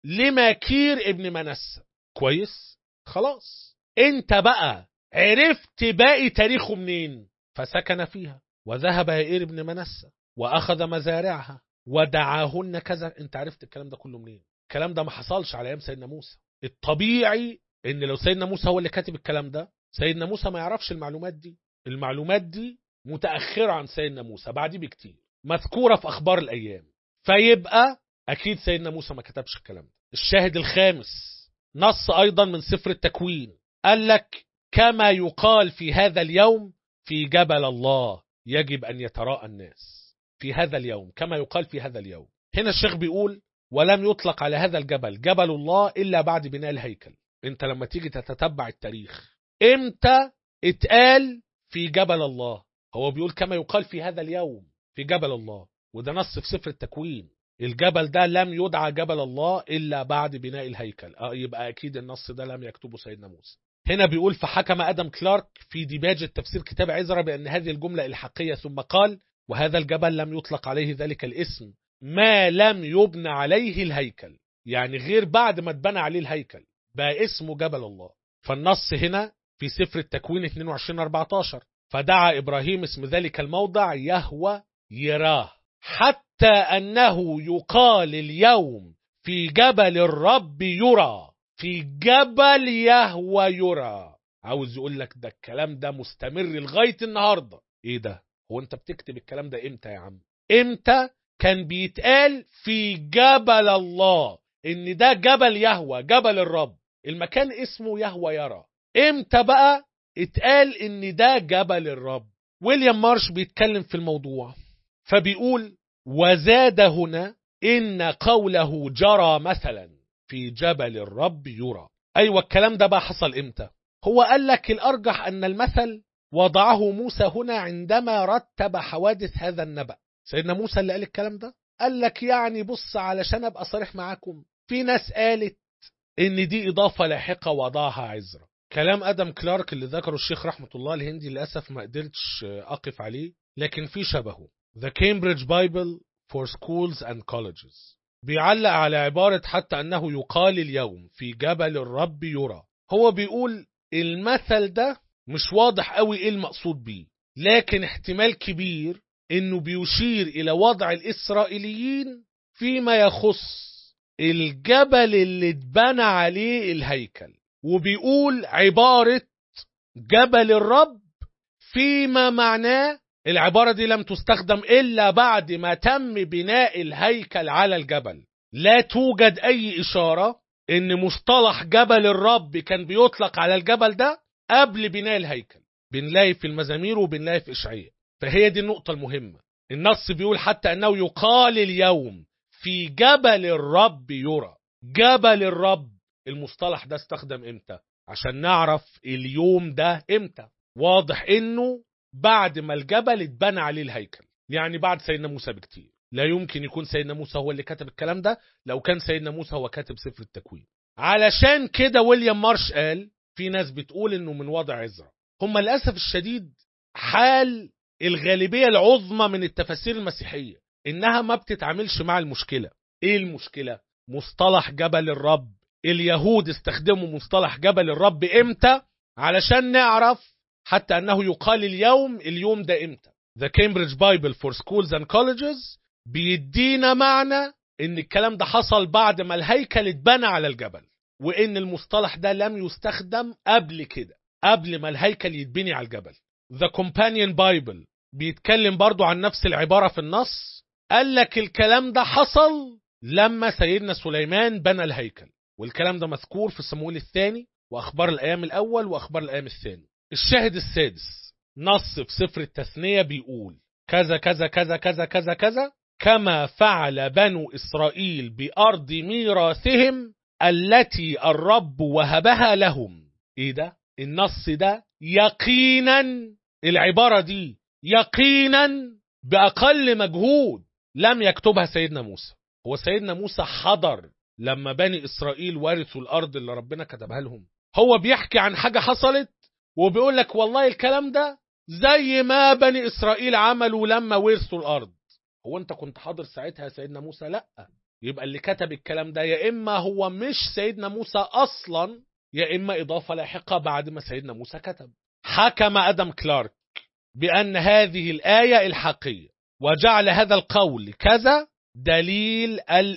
لماكير ابن منسى كويس خلاص انت بقى عرفت باقي تاريخه منين فسكن فيها وذهب يائير ابن منسى وأخذ مزارعها ودعاهن كذا انت عرفت الكلام ده كله منين الكلام ده ما حصلش على ايام سيدنا موسى الطبيعي ان لو سيدنا موسى هو اللي كاتب الكلام ده سيدنا موسى ما يعرفش المعلومات دي المعلومات دي متأخرة عن سيدنا موسى بعديه بكتير مذكورة في أخبار الأيام فيبقى أكيد سيدنا موسى ما كتبش الكلام ده الشاهد الخامس نص أيضا من سفر التكوين قال لك كما يقال في هذا اليوم في جبل الله يجب أن يتراءى الناس في هذا اليوم كما يقال في هذا اليوم هنا الشيخ بيقول ولم يطلق على هذا الجبل جبل الله إلا بعد بناء الهيكل انت لما تيجي تتتبع التاريخ امتى اتقال في جبل الله هو بيقول كما يقال في هذا اليوم في جبل الله وده نص في سفر التكوين الجبل ده لم يدعى جبل الله إلا بعد بناء الهيكل اه يبقى أكيد النص ده لم يكتبه سيدنا موسى هنا بيقول فحكم آدم كلارك في ديباج التفسير كتاب عزرا بأن هذه الجملة الحقية ثم قال وهذا الجبل لم يطلق عليه ذلك الاسم ما لم يبنى عليه الهيكل يعني غير بعد ما اتبنى عليه الهيكل بقى اسمه جبل الله فالنص هنا في سفر التكوين 22-14 فدعا إبراهيم اسم ذلك الموضع يهوى يراه حتى أنه يقال اليوم في جبل الرب يرى في جبل يهوى يرى عاوز يقول لك ده الكلام ده مستمر لغاية النهاردة ايه ده هو انت بتكتب الكلام ده امتى يا عم امتى كان بيتقال في جبل الله ان ده جبل يهوى جبل الرب المكان اسمه يهوى يرى امتى بقى اتقال ان ده جبل الرب ويليام مارش بيتكلم في الموضوع فبيقول وزاد هنا ان قوله جرى مثلا في جبل الرب يرى ايوه الكلام ده بقى حصل امتى هو قال لك الارجح ان المثل وضعه موسى هنا عندما رتب حوادث هذا النبأ سيدنا موسى اللي قال الكلام ده قال لك يعني بص علشان ابقى صريح معاكم في ناس قالت ان دي اضافة لاحقة وضعها عزرا كلام ادم كلارك اللي ذكره الشيخ رحمة الله الهندي للأسف ما قدرتش اقف عليه لكن في شبهه The Cambridge Bible for Schools and Colleges بيعلق على عبارة حتى أنه يقال اليوم في جبل الرب يرى هو بيقول المثل ده مش واضح قوي ايه المقصود بيه لكن احتمال كبير انه بيشير الى وضع الاسرائيليين فيما يخص الجبل اللي اتبنى عليه الهيكل وبيقول عبارة جبل الرب فيما معناه العبارة دي لم تستخدم إلا بعد ما تم بناء الهيكل على الجبل لا توجد أي إشارة إن مصطلح جبل الرب كان بيطلق على الجبل ده قبل بناء الهيكل بنلاقي في المزامير وبنلاقي في إشعياء فهي دي النقطة المهمة النص بيقول حتى أنه يقال اليوم في جبل الرب يرى جبل الرب المصطلح ده استخدم امتى عشان نعرف اليوم ده امتى واضح انه بعد ما الجبل اتبنى عليه الهيكل يعني بعد سيدنا موسى بكتير لا يمكن يكون سيدنا موسى هو اللي كتب الكلام ده لو كان سيدنا موسى هو كاتب سفر التكوين علشان كده ويليام مارش قال في ناس بتقول انه من وضع عزرا هم للاسف الشديد حال الغالبيه العظمى من التفاسير المسيحيه انها ما بتتعاملش مع المشكله ايه المشكله مصطلح جبل الرب اليهود استخدموا مصطلح جبل الرب امتى علشان نعرف حتى انه يقال اليوم اليوم ده امتى The Cambridge Bible for Schools and Colleges بيدينا معنى ان الكلام ده حصل بعد ما الهيكل اتبنى على الجبل وان المصطلح ده لم يستخدم قبل كده قبل ما الهيكل يتبني على الجبل The Companion Bible بيتكلم برضو عن نفس العبارة في النص قال لك الكلام ده حصل لما سيدنا سليمان بنى الهيكل والكلام ده مذكور في صمويل الثاني واخبار الايام الاول واخبار الايام الثاني الشاهد السادس نص في سفر التثنية بيقول كذا كذا كذا كذا كذا كذا كما فعل بنو إسرائيل بأرض ميراثهم التي الرب وهبها لهم إيه ده؟ النص ده يقينا العبارة دي يقينا بأقل مجهود لم يكتبها سيدنا موسى هو سيدنا موسى حضر لما بني إسرائيل ورثوا الأرض اللي ربنا كتبها لهم هو بيحكي عن حاجة حصلت وبيقول لك والله الكلام ده زي ما بني إسرائيل عملوا لما ورثوا الأرض هو أنت كنت حاضر ساعتها يا سيدنا موسى لأ يبقى اللي كتب الكلام ده يا إما هو مش سيدنا موسى أصلا يا إما إضافة لاحقة بعد ما سيدنا موسى كتب حكم أدم كلارك بأن هذه الآية الحقية وجعل هذا القول كذا دليل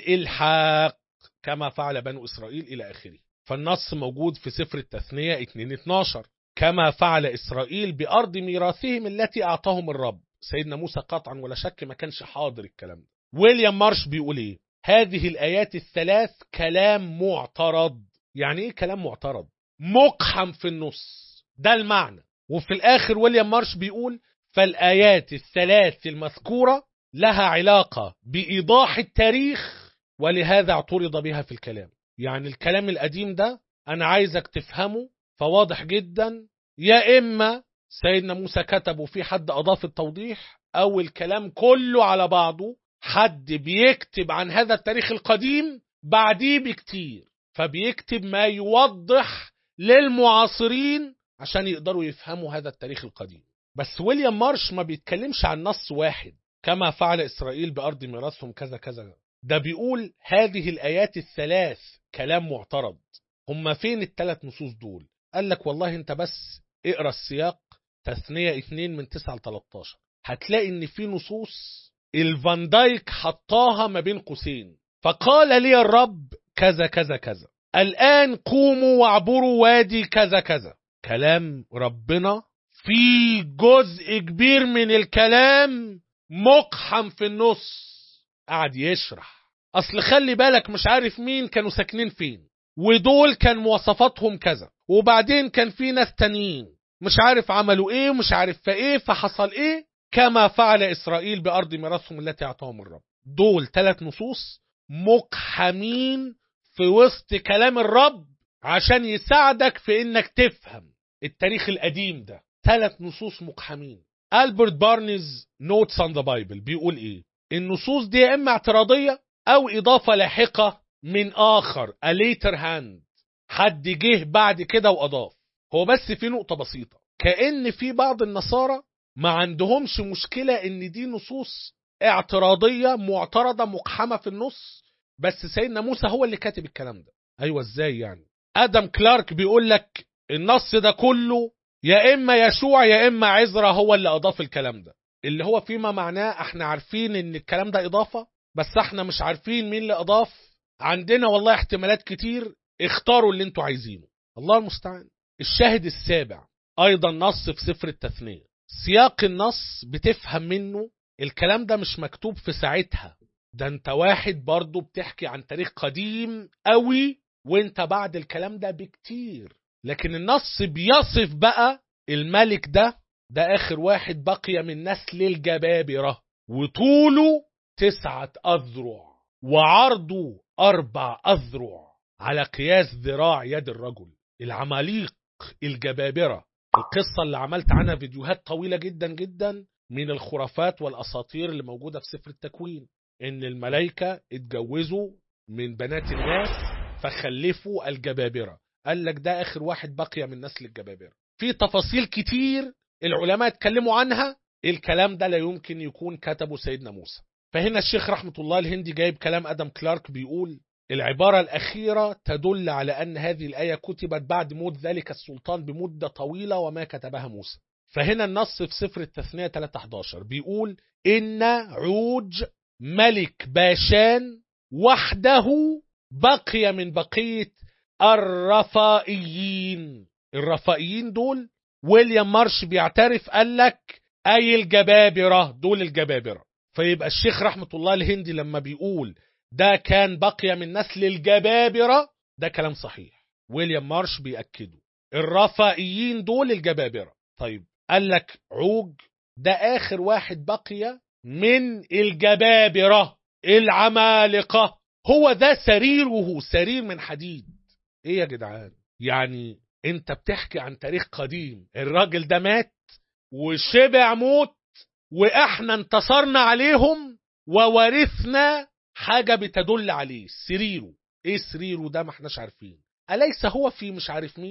الإلحاق كما فعل بنو إسرائيل إلى آخره فالنص موجود في سفر التثنية 2.12 كما فعل إسرائيل بأرض ميراثهم التي أعطاهم الرب سيدنا موسى قطعا ولا شك ما كانش حاضر الكلام ده ويليام مارش بيقول إيه هذه الآيات الثلاث كلام معترض يعني إيه كلام معترض مقحم في النص ده المعنى وفي الآخر ويليام مارش بيقول فالآيات الثلاث المذكورة لها علاقة بإيضاح التاريخ ولهذا اعترض بها في الكلام يعني الكلام القديم ده أنا عايزك تفهمه فواضح جدا يا إما سيدنا موسى كتب وفي حد أضاف التوضيح أو الكلام كله على بعضه حد بيكتب عن هذا التاريخ القديم بعديه بكتير فبيكتب ما يوضح للمعاصرين عشان يقدروا يفهموا هذا التاريخ القديم بس ويليام مارش ما بيتكلمش عن نص واحد كما فعل إسرائيل بأرض ميراثهم كذا كذا ده بيقول هذه الآيات الثلاث كلام معترض هم فين الثلاث نصوص دول قال لك والله انت بس اقرا السياق تثنية 2 من 9 ل 13 هتلاقي ان في نصوص الفان دايك حطاها ما بين قوسين فقال لي الرب كذا كذا كذا الآن قوموا واعبروا وادي كذا كذا كلام ربنا في جزء كبير من الكلام مقحم في النص قعد يشرح اصل خلي بالك مش عارف مين كانوا ساكنين فين ودول كان مواصفاتهم كذا وبعدين كان في ناس تانيين مش عارف عملوا ايه ومش عارف فايه فحصل ايه كما فعل اسرائيل بارض ميراثهم التي اعطاهم الرب دول ثلاث نصوص مقحمين في وسط كلام الرب عشان يساعدك في انك تفهم التاريخ القديم ده ثلاث نصوص مقحمين ألبرت بارنيز نوتس on ذا بايبل بيقول ايه النصوص دي يا اما اعتراضيه او اضافه لاحقه من اخر a later hand حد جه بعد كده واضاف هو بس في نقطه بسيطه كان في بعض النصارى ما عندهمش مشكله ان دي نصوص اعتراضيه معترضه مقحمه في النص بس سيدنا موسى هو اللي كاتب الكلام ده ايوه ازاي يعني ادم كلارك بيقول لك النص ده كله يا اما يشوع يا اما عزرا هو اللي اضاف الكلام ده اللي هو فيما معناه احنا عارفين ان الكلام ده اضافه بس احنا مش عارفين مين اللي اضاف عندنا والله احتمالات كتير اختاروا اللي انتوا عايزينه الله المستعان الشاهد السابع ايضا نص في سفر التثنيه سياق النص بتفهم منه الكلام ده مش مكتوب في ساعتها ده انت واحد برضه بتحكي عن تاريخ قديم قوي وانت بعد الكلام ده بكتير لكن النص بيصف بقى الملك ده ده آخر واحد بقي من نسل الجبابرة وطوله تسعة أذرع وعرضه أربع أذرع على قياس ذراع يد الرجل العماليق الجبابرة القصة اللي عملت عنها فيديوهات طويلة جدا جدا من الخرافات والأساطير اللي موجودة في سفر التكوين إن الملائكة اتجوزوا من بنات الناس فخلفوا الجبابرة قال لك ده آخر واحد بقي من نسل الجبابرة في تفاصيل كتير العلماء اتكلموا عنها الكلام ده لا يمكن يكون كتبه سيدنا موسى فهنا الشيخ رحمة الله الهندي جايب كلام أدم كلارك بيقول العبارة الأخيرة تدل على أن هذه الآية كتبت بعد موت ذلك السلطان بمدة طويلة وما كتبها موسى فهنا النص في سفر التثنية 3:11 بيقول إن عوج ملك باشان وحده بقي من بقية الرفائيين الرفائيين دول ويليام مارش بيعترف قال لك أي الجبابرة دول الجبابرة فيبقى الشيخ رحمة الله الهندي لما بيقول ده كان بقي من نسل الجبابرة ده كلام صحيح ويليام مارش بيأكده الرفائيين دول الجبابرة طيب قال لك عوج ده آخر واحد بقي من الجبابرة العمالقة هو ده سريره سرير من حديد ايه يا جدعان يعني انت بتحكي عن تاريخ قديم الراجل ده مات وشبع موت واحنا انتصرنا عليهم وورثنا حاجة بتدل عليه سريره ايه سريره ده ما احناش عارفين أليس هو في مش عارف مين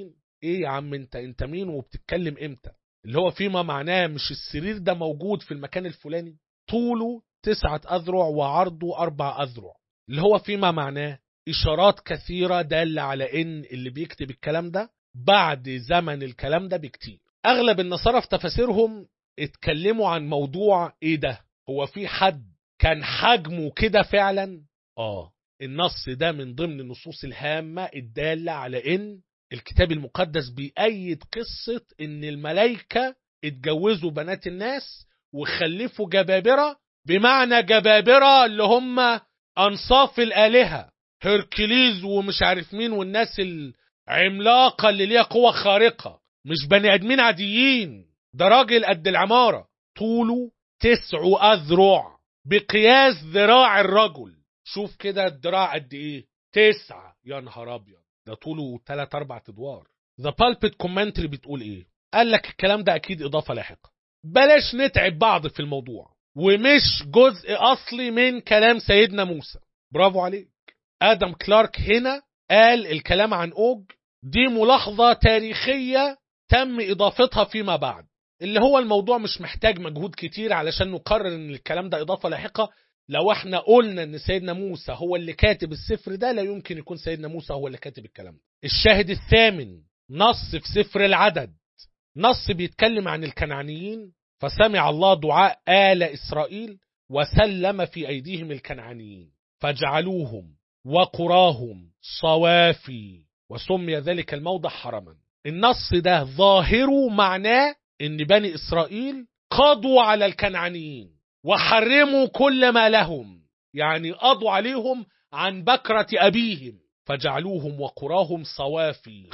ايه يا عم انت انت مين وبتتكلم امتى اللي هو فيما معناه مش السرير ده موجود في المكان الفلاني طوله تسعة أذرع وعرضه أربع أذرع اللي هو فيما معناه إشارات كثيرة دالة على إن اللي بيكتب الكلام ده بعد زمن الكلام ده بكتير أغلب النصارى في تفاسيرهم اتكلموا عن موضوع إيه ده هو في حد كان حجمه كده فعلا آه النص ده من ضمن النصوص الهامة الدالة على إن الكتاب المقدس بيأيد قصة إن الملائكة اتجوزوا بنات الناس وخلفوا جبابرة بمعنى جبابرة اللي هم أنصاف الآلهة هركليز ومش عارف مين والناس العملاقة اللي ليها قوة خارقة مش بني آدمين عاديين ده راجل قد العمارة طوله تسع أذرع بقياس ذراع الرجل شوف كده الذراع قد إيه تسعة يا نهار أبيض ده طوله تلات أربع أدوار ذا بالبت كومنتري بتقول إيه قال لك الكلام ده أكيد إضافة لاحقة بلاش نتعب بعض في الموضوع ومش جزء أصلي من كلام سيدنا موسى برافو عليك آدم كلارك هنا قال الكلام عن أوج دي ملاحظة تاريخية تم إضافتها فيما بعد اللي هو الموضوع مش محتاج مجهود كتير علشان نقرر ان الكلام ده إضافة لاحقة لو احنا قلنا ان سيدنا موسى هو اللي كاتب السفر ده لا يمكن يكون سيدنا موسى هو اللي كاتب الكلام ده الشاهد الثامن نص في سفر العدد نص بيتكلم عن الكنعانيين فسمع الله دعاء آل إسرائيل وسلم في أيديهم الكنعانيين فجعلوهم وقراهم صوافي وسمي ذلك الموضع حرما النص ده ظاهره معناه ان بني إسرائيل قضوا على الكنعانيين وحرموا كل ما لهم يعني قضوا عليهم عن بكرة أبيهم فجعلوهم وقراهم صوافي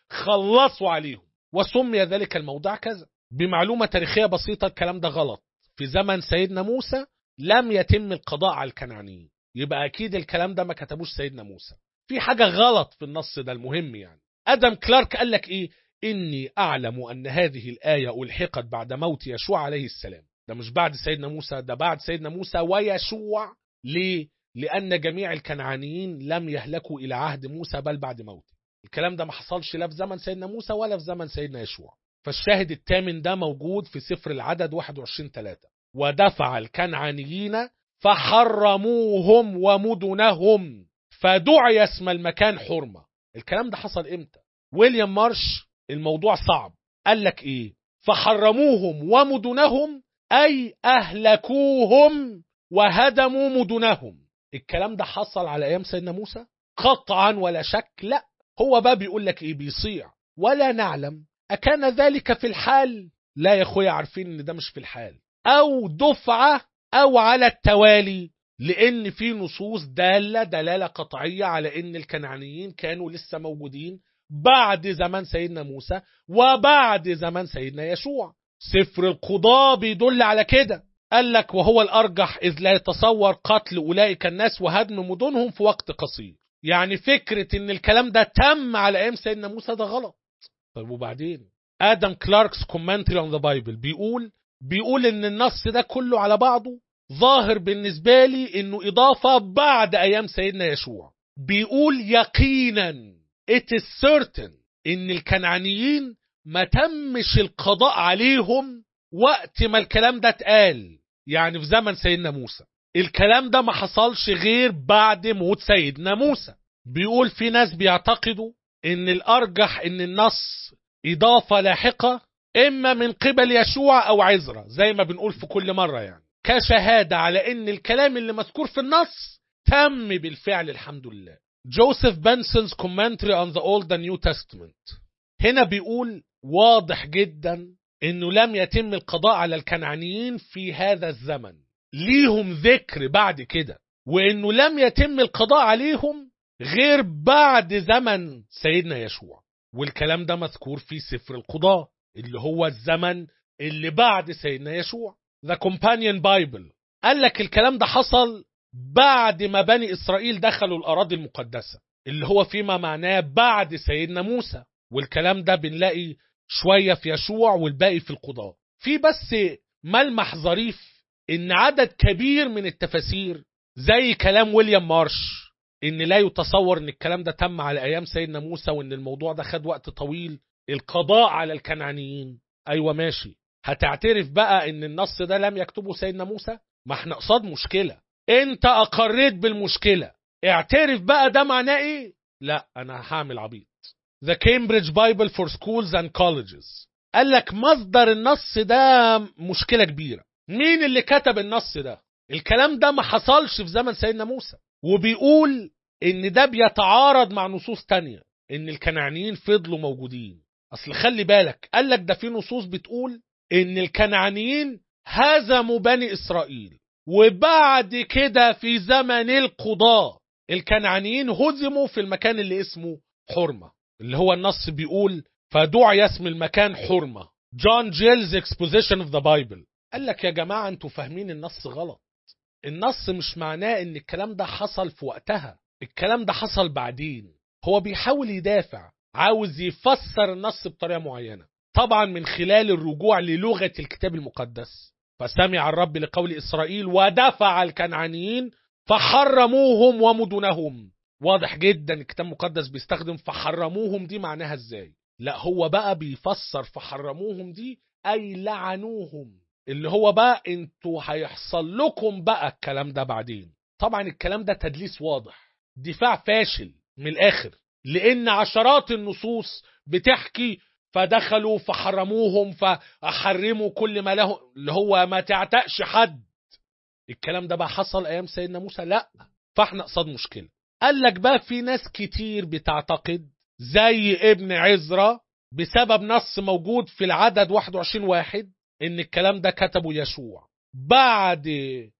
خلصوا عليهم وسمي ذلك الموضع كذا بمعلومة تاريخية بسيطة الكلام ده غلط في زمن سيدنا موسى لم يتم القضاء على الكنعانيين يبقى أكيد الكلام ده ما كتبوش سيدنا موسى في حاجة غلط في النص ده المهم يعني أدم كلارك قال لك إيه إني أعلم أن هذه الآية ألحقت بعد موت يشوع عليه السلام ده مش بعد سيدنا موسى ده بعد سيدنا موسى ويشوع ليه؟ لأن جميع الكنعانيين لم يهلكوا إلى عهد موسى بل بعد موته الكلام ده ما حصلش لا في زمن سيدنا موسى ولا في زمن سيدنا يشوع فالشاهد الثامن ده موجود في سفر العدد 21 3 ودفع الكنعانيين فحرموهم ومدنهم فدعي اسم المكان حرمة الكلام ده حصل امتى ويليام مارش الموضوع صعب قال لك ايه فحرموهم ومدنهم اي اهلكوهم وهدموا مدنهم الكلام ده حصل على ايام سيدنا موسى قطعا ولا شك لا هو بقى بيقول لك ايه بيصيع ولا نعلم أكان ذلك في الحال لا يا أخويا عارفين إن ده مش في الحال أو دفعة أو على التوالي لأن في نصوص دالة دلالة قطعية على إن الكنعانيين كانوا لسه موجودين بعد زمان سيدنا موسى وبعد زمان سيدنا يشوع سفر القضاء بيدل على كده قال لك وهو الأرجح إذ لا يتصور قتل أولئك الناس وهدم مدنهم في وقت قصير يعني فكرة إن الكلام ده تم على أيام سيدنا موسى ده غلط طيب وبعدين ادم كلاركس كومنتري اون ذا بايبل بيقول بيقول ان النص ده كله على بعضه ظاهر بالنسبه لي انه اضافه بعد ايام سيدنا يشوع بيقول يقينا it is certain ان الكنعانيين ما تمش القضاء عليهم وقت ما الكلام ده اتقال يعني في زمن سيدنا موسى الكلام ده ما حصلش غير بعد موت سيدنا موسى بيقول في ناس بيعتقدوا ان الارجح ان النص اضافه لاحقه اما من قبل يشوع او عزرا زي ما بنقول في كل مره يعني كشهاده على ان الكلام اللي مذكور في النص تم بالفعل الحمد لله جوزيف بنسون's commentary on the Old and New Testament هنا بيقول واضح جدا انه لم يتم القضاء على الكنعانيين في هذا الزمن ليهم ذكر بعد كده وانه لم يتم القضاء عليهم غير بعد زمن سيدنا يشوع والكلام ده مذكور في سفر القضاء اللي هو الزمن اللي بعد سيدنا يشوع The Companion Bible قال لك الكلام ده حصل بعد ما بني إسرائيل دخلوا الأراضي المقدسة اللي هو فيما معناه بعد سيدنا موسى والكلام ده بنلاقي شوية في يشوع والباقي في القضاء في بس ملمح ظريف إن عدد كبير من التفاسير زي كلام ويليام مارش ان لا يتصور ان الكلام ده تم على ايام سيدنا موسى وان الموضوع ده خد وقت طويل القضاء على الكنعانيين ايوه ماشي هتعترف بقى ان النص ده لم يكتبه سيدنا موسى ما احنا قصاد مشكله انت اقريت بالمشكله اعترف بقى ده معناه ايه لا انا هعمل عبيط The Cambridge Bible for Schools and Colleges قال لك مصدر النص ده مشكلة كبيرة مين اللي كتب النص ده الكلام ده ما حصلش في زمن سيدنا موسى وبيقول ان ده بيتعارض مع نصوص تانية ان الكنعانيين فضلوا موجودين اصل خلي بالك قال لك ده في نصوص بتقول ان الكنعانيين هزموا بني اسرائيل وبعد كده في زمن القضاء الكنعانيين هزموا في المكان اللي اسمه حرمة اللي هو النص بيقول فدعي اسم المكان حرمة جون جيلز اكسبوزيشن اوف ذا بايبل قال لك يا جماعة انتوا فاهمين النص غلط النص مش معناه ان الكلام ده حصل في وقتها الكلام ده حصل بعدين هو بيحاول يدافع عاوز يفسر النص بطريقة معينة طبعا من خلال الرجوع للغة الكتاب المقدس فسمع الرب لقول إسرائيل ودفع الكنعانيين فحرموهم ومدنهم واضح جدا الكتاب المقدس بيستخدم فحرموهم دي معناها ازاي لا هو بقى بيفسر فحرموهم دي اي لعنوهم اللي هو بقى انتوا هيحصل لكم بقى الكلام ده بعدين طبعا الكلام ده تدليس واضح دفاع فاشل من الاخر لان عشرات النصوص بتحكي فدخلوا فحرموهم فحرموا كل ما له اللي هو ما تعتقش حد الكلام ده بقى حصل ايام سيدنا موسى لا فاحنا قصاد مشكله قال لك بقى في ناس كتير بتعتقد زي ابن عزرا بسبب نص موجود في العدد 21 واحد ان الكلام ده كتبه يشوع بعد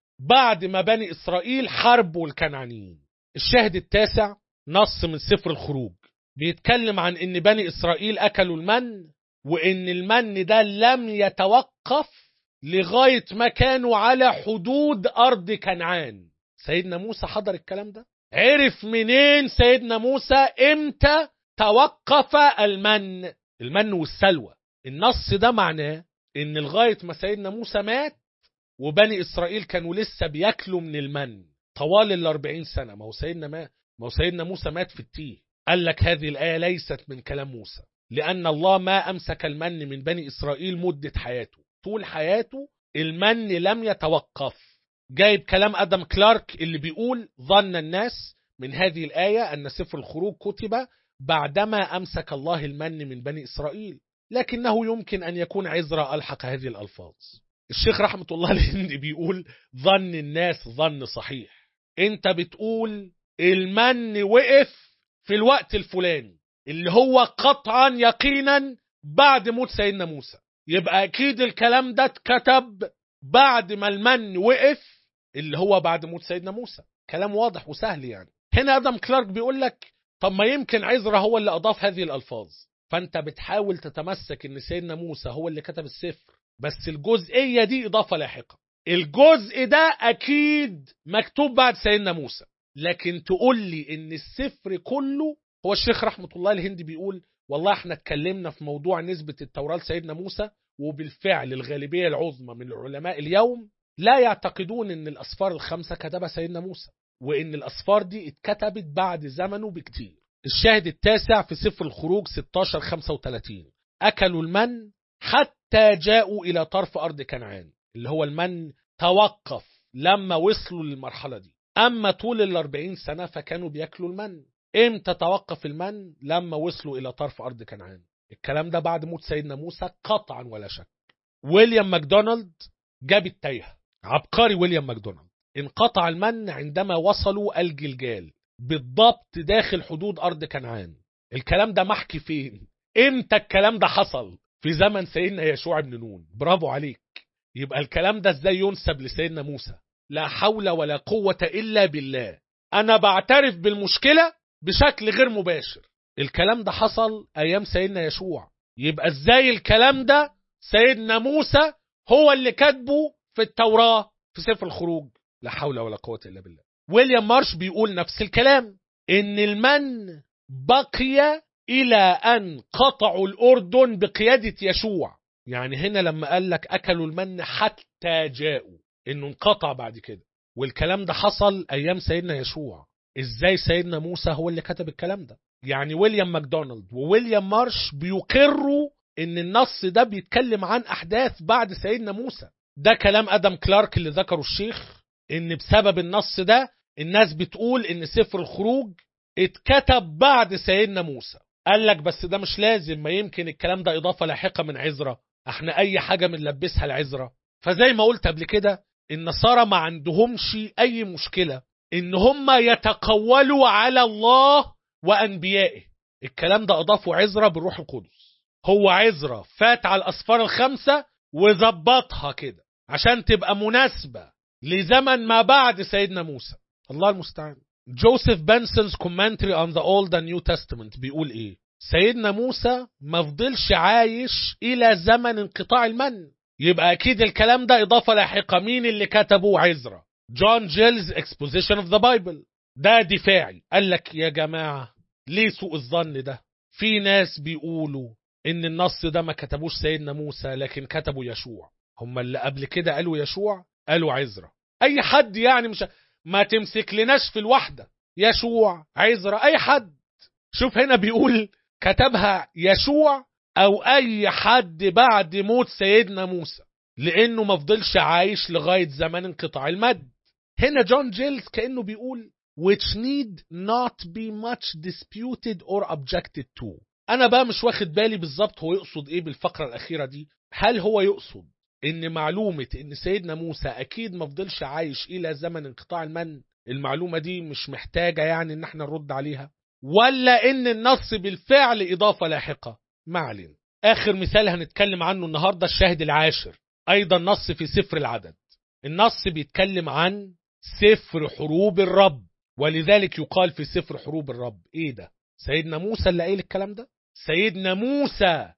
بعد ما بني اسرائيل حاربوا الكنعانيين الشاهد التاسع نص من سفر الخروج بيتكلم عن ان بني اسرائيل اكلوا المن وان المن ده لم يتوقف لغايه ما كانوا على حدود ارض كنعان سيدنا موسى حضر الكلام ده عرف منين سيدنا موسى امتى توقف المن المن والسلوى النص ده معناه ان لغايه ما سيدنا موسى مات وبني اسرائيل كانوا لسه بياكلوا من المن طوال الأربعين سنه ما هو سيدنا ما ما هو سيدنا موسى مات في التيه قال لك هذه الايه ليست من كلام موسى لان الله ما امسك المن من بني اسرائيل مده حياته طول حياته المن لم يتوقف جايب كلام ادم كلارك اللي بيقول ظن الناس من هذه الايه ان سفر الخروج كتب بعدما امسك الله المن من بني اسرائيل لكنه يمكن ان يكون عزرا الحق هذه الالفاظ الشيخ رحمه الله الهندي بيقول ظن الناس ظن صحيح انت بتقول المن وقف في الوقت الفلاني اللي هو قطعا يقينا بعد موت سيدنا موسى يبقى اكيد الكلام ده اتكتب بعد ما المن وقف اللي هو بعد موت سيدنا موسى كلام واضح وسهل يعني هنا ادم كلارك بيقول لك طب ما يمكن عزرا هو اللي اضاف هذه الالفاظ فانت بتحاول تتمسك ان سيدنا موسى هو اللي كتب السفر بس الجزئيه دي اضافه لاحقه الجزء ده اكيد مكتوب بعد سيدنا موسى لكن تقول لي ان السفر كله هو الشيخ رحمه الله الهندي بيقول والله احنا اتكلمنا في موضوع نسبة التوراة لسيدنا موسى وبالفعل الغالبية العظمى من العلماء اليوم لا يعتقدون ان الاسفار الخمسة كتبها سيدنا موسى وان الاسفار دي اتكتبت بعد زمنه بكتير الشاهد التاسع في سفر الخروج 16 35 اكلوا المن حتى جاءوا الى طرف ارض كنعان اللي هو المن توقف لما وصلوا للمرحلة دي اما طول الاربعين سنة فكانوا بياكلوا المن امتى توقف المن لما وصلوا الى طرف ارض كنعان الكلام ده بعد موت سيدنا موسى قطعا ولا شك ويليام ماكدونالد جاب التايه عبقري ويليام ماكدونالد انقطع المن عندما وصلوا الجلجال بالضبط داخل حدود ارض كنعان الكلام ده محكي فين امتى الكلام ده حصل في زمن سيدنا يشوع بن نون برافو عليك يبقى الكلام ده ازاي ينسب لسيدنا موسى لا حول ولا قوة الا بالله انا بعترف بالمشكلة بشكل غير مباشر الكلام ده حصل ايام سيدنا يشوع يبقى ازاي الكلام ده سيدنا موسى هو اللي كاتبه في التوراة في سفر الخروج لا حول ولا قوة الا بالله ويليام مارش بيقول نفس الكلام ان المن بقي الى ان قطعوا الاردن بقيادة يشوع يعني هنا لما قال لك اكلوا المن حتى جاءوا انه انقطع بعد كده والكلام ده حصل ايام سيدنا يشوع ازاي سيدنا موسى هو اللي كتب الكلام ده يعني ويليام ماكدونالد وويليام مارش بيقروا ان النص ده بيتكلم عن احداث بعد سيدنا موسى ده كلام ادم كلارك اللي ذكره الشيخ ان بسبب النص ده الناس بتقول ان سفر الخروج اتكتب بعد سيدنا موسى قال لك بس ده مش لازم ما يمكن الكلام ده اضافه لاحقه من عزرا احنا اي حاجه بنلبسها العزرا فزي ما قلت قبل كده النصارى ما عندهمش اي مشكله ان هم يتقولوا على الله وانبيائه الكلام ده اضافه عزرا بالروح القدس هو عزرا فات على الاسفار الخمسه وظبطها كده عشان تبقى مناسبه لزمن ما بعد سيدنا موسى الله المستعان جوزيف بنسونز كومنتري on the Old and New Testament بيقول ايه سيدنا موسى ما فضلش عايش الى زمن انقطاع المن يبقى اكيد الكلام ده اضافه لاحقه مين اللي كتبه عزرا جون جيلز اكسبوزيشن اوف ذا بايبل ده دفاعي قال لك يا جماعه ليه سوء الظن ده في ناس بيقولوا ان النص ده ما كتبوش سيدنا موسى لكن كتبوا يشوع هم اللي قبل كده قالوا يشوع قالوا عزرا اي حد يعني مش ما تمسك لناش في الوحده يشوع عزرا اي حد شوف هنا بيقول كتبها يشوع او اي حد بعد موت سيدنا موسى لانه ما فضلش عايش لغايه زمن انقطاع المد هنا جون جيلز كانه بيقول which need not be much disputed or objected to انا بقى مش واخد بالي بالظبط هو يقصد ايه بالفقره الاخيره دي هل هو يقصد ان معلومه ان سيدنا موسى اكيد ما فضلش عايش الى زمن انقطاع المن المعلومه دي مش محتاجه يعني ان احنا نرد عليها ولا ان النص بالفعل اضافه لاحقه ما علينا اخر مثال هنتكلم عنه النهارده الشاهد العاشر ايضا نص في سفر العدد النص بيتكلم عن سفر حروب الرب ولذلك يقال في سفر حروب الرب ايه ده سيدنا موسى اللي قايل الكلام ده سيدنا موسى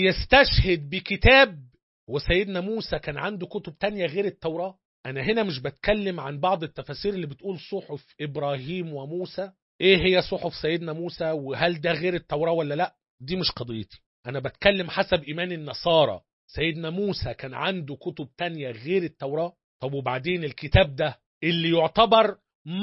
بيستشهد بكتاب وسيدنا موسى كان عنده كتب تانية غير التوراة أنا هنا مش بتكلم عن بعض التفاسير اللي بتقول صحف إبراهيم وموسى إيه هي صحف سيدنا موسى وهل ده غير التوراة ولا لأ دي مش قضيتي أنا بتكلم حسب إيمان النصارى سيدنا موسى كان عنده كتب تانية غير التوراة طب وبعدين الكتاب ده اللي يعتبر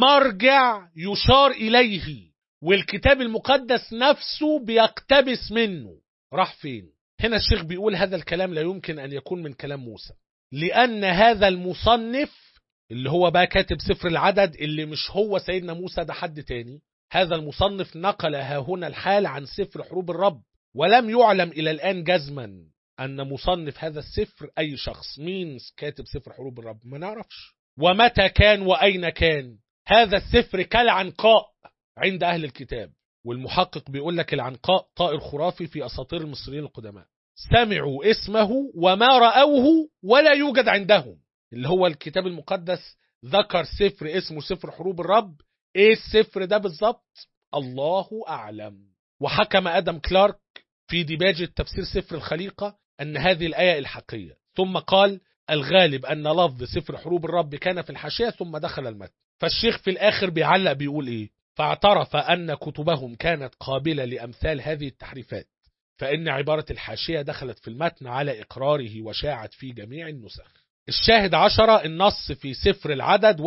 مرجع يشار إليه والكتاب المقدس نفسه بيقتبس منه راح فين هنا الشيخ بيقول هذا الكلام لا يمكن أن يكون من كلام موسى لأن هذا المصنف اللي هو بقى كاتب سفر العدد اللي مش هو سيدنا موسى ده حد تاني هذا المصنف نقل ها هنا الحال عن سفر حروب الرب ولم يعلم إلى الآن جزما أن مصنف هذا السفر أي شخص مين كاتب سفر حروب الرب ما نعرفش ومتى كان وأين كان هذا السفر كالعنقاء عند أهل الكتاب والمحقق بيقول لك العنقاء طائر خرافي في أساطير المصريين القدماء سمعوا اسمه وما رأوه ولا يوجد عندهم اللي هو الكتاب المقدس ذكر سفر اسمه سفر حروب الرب ايه السفر ده بالظبط الله أعلم وحكم آدم كلارك في ديباجة تفسير سفر الخليقة أن هذه الآية الحقية ثم قال الغالب أن لفظ سفر حروب الرب كان في الحاشية ثم دخل المتن فالشيخ في الآخر بيعلق بيقول إيه فاعترف أن كتبهم كانت قابلة لأمثال هذه التحريفات فإن عبارة الحاشية دخلت في المتن على إقراره وشاعت في جميع النسخ الشاهد عشرة النص في سفر العدد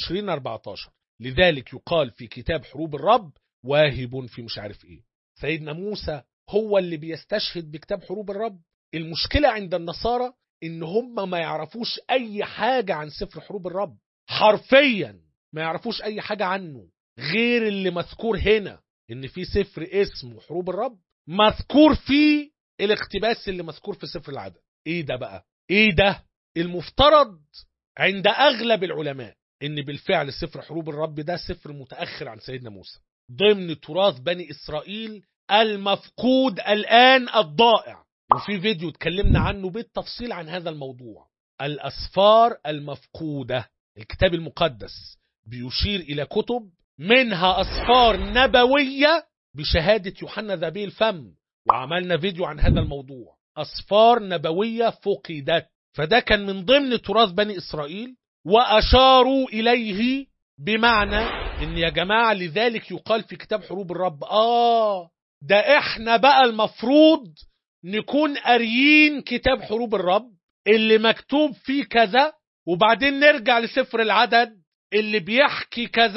21-14 لذلك يقال في كتاب حروب الرب واهب في مش عارف ايه سيدنا موسى هو اللي بيستشهد بكتاب حروب الرب المشكلة عند النصارى ان هم ما يعرفوش اي حاجة عن سفر حروب الرب حرفيا ما يعرفوش اي حاجة عنه غير اللي مذكور هنا ان في سفر اسمه حروب الرب مذكور فيه الاقتباس اللي مذكور في سفر العدد ايه ده بقى ايه ده المفترض عند اغلب العلماء ان بالفعل سفر حروب الرب ده سفر متاخر عن سيدنا موسى ضمن تراث بني اسرائيل المفقود الان الضائع وفي فيديو اتكلمنا عنه بالتفصيل عن هذا الموضوع الاسفار المفقوده الكتاب المقدس بيشير الى كتب منها اسفار نبويه بشهاده يوحنا ذبي الفم وعملنا فيديو عن هذا الموضوع اسفار نبويه فقدت فده كان من ضمن تراث بني اسرائيل واشاروا اليه بمعنى ان يا جماعه لذلك يقال في كتاب حروب الرب اه ده احنا بقى المفروض نكون قاريين كتاب حروب الرب اللي مكتوب فيه كذا وبعدين نرجع لسفر العدد اللي بيحكي كذا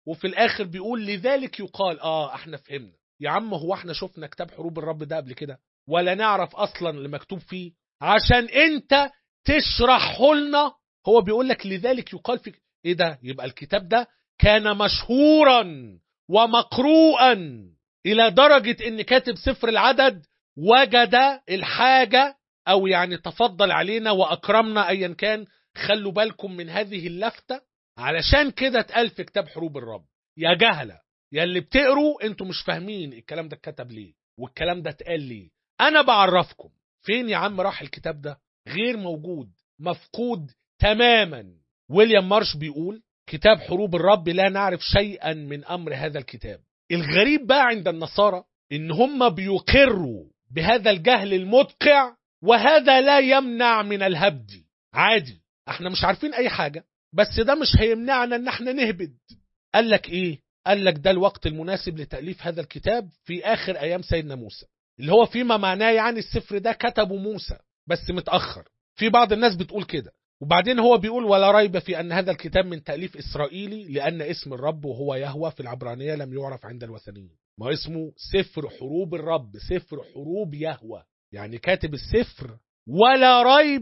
وفي الاخر بيقول لذلك يقال اه احنا فهمنا يا عم هو احنا شفنا كتاب حروب الرب ده قبل كده ولا نعرف اصلا اللي مكتوب فيه عشان انت تشرحه لنا هو بيقول لك لذلك يقال في ايه ده يبقى الكتاب ده كان مشهورا ومقروءا الى درجة ان كاتب سفر العدد وجد الحاجة او يعني تفضل علينا واكرمنا ايا كان خلوا بالكم من هذه اللفتة علشان كده اتقال في كتاب حروب الرب يا جهلة يا اللي بتقروا انتوا مش فاهمين الكلام ده اتكتب ليه والكلام ده اتقال ليه انا بعرفكم فين يا عم راح الكتاب ده غير موجود مفقود تماما ويليام مارش بيقول كتاب حروب الرب لا نعرف شيئا من امر هذا الكتاب الغريب بقى عند النصارى ان هم بيقروا بهذا الجهل المدقع وهذا لا يمنع من الهبد عادي احنا مش عارفين اي حاجة بس ده مش هيمنعنا ان احنا نهبد قال لك ايه قال لك ده الوقت المناسب لتأليف هذا الكتاب في اخر ايام سيدنا موسى اللي هو فيما معناه يعني السفر ده كتبه موسى بس متأخر في بعض الناس بتقول كده وبعدين هو بيقول ولا ريب في أن هذا الكتاب من تأليف إسرائيلي لأن اسم الرب وهو يهوى في العبرانية لم يعرف عند الوثنيين ما اسمه سفر حروب الرب سفر حروب يهوى يعني كاتب السفر ولا ريب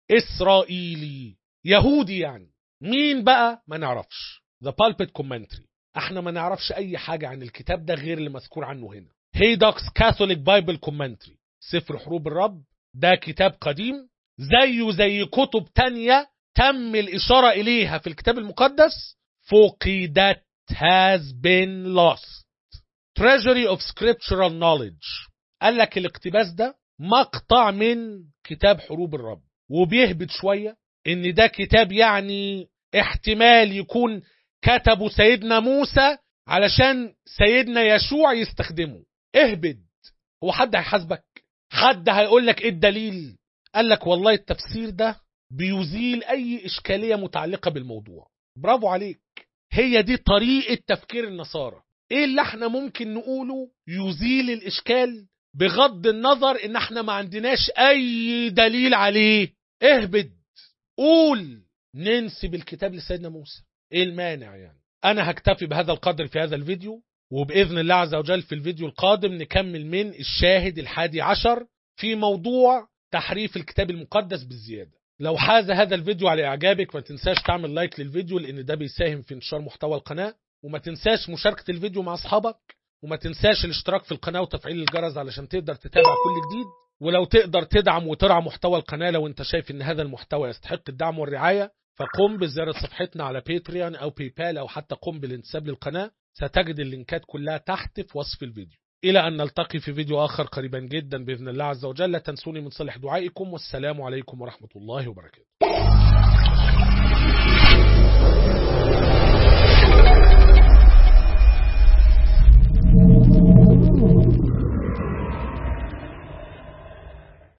إسرائيلي يهودي يعني مين بقى ما نعرفش The Pulpit Commentary احنا ما نعرفش اي حاجة عن الكتاب ده غير اللي مذكور عنه هنا هيدوكس كاثوليك بايبل كومنتري سفر حروب الرب ده كتاب قديم زيه زي كتب تانية تم الإشارة إليها في الكتاب المقدس فقدت has been lost treasury of scriptural knowledge قال لك الاقتباس ده مقطع من كتاب حروب الرب وبيهبط شوية ان ده كتاب يعني احتمال يكون كتبه سيدنا موسى علشان سيدنا يشوع يستخدمه اهبد هو حد هيحاسبك حد هيقول لك ايه الدليل قال لك والله التفسير ده بيزيل اي اشكاليه متعلقه بالموضوع برافو عليك هي دي طريقه تفكير النصارى ايه اللي احنا ممكن نقوله يزيل الاشكال بغض النظر ان احنا ما عندناش اي دليل عليه اهبد قول ننسب الكتاب لسيدنا موسى ايه المانع يعني انا هكتفي بهذا القدر في هذا الفيديو وبإذن الله عز وجل في الفيديو القادم نكمل من الشاهد الحادي عشر في موضوع تحريف الكتاب المقدس بالزيادة لو حاز هذا الفيديو على إعجابك ما تنساش تعمل لايك للفيديو لأن ده بيساهم في انتشار محتوى القناة وما تنساش مشاركة الفيديو مع أصحابك وما تنساش الاشتراك في القناة وتفعيل الجرس علشان تقدر تتابع كل جديد ولو تقدر تدعم وترعى محتوى القناة لو انت شايف ان هذا المحتوى يستحق الدعم والرعاية فقم بزيارة صفحتنا على باتريون أو باي بال أو حتى قم بالانتساب للقناة ستجد اللينكات كلها تحت في وصف الفيديو إلى أن نلتقي في فيديو آخر قريبا جدا بإذن الله عز وجل لا تنسوني من صالح دعائكم والسلام عليكم ورحمة الله وبركاته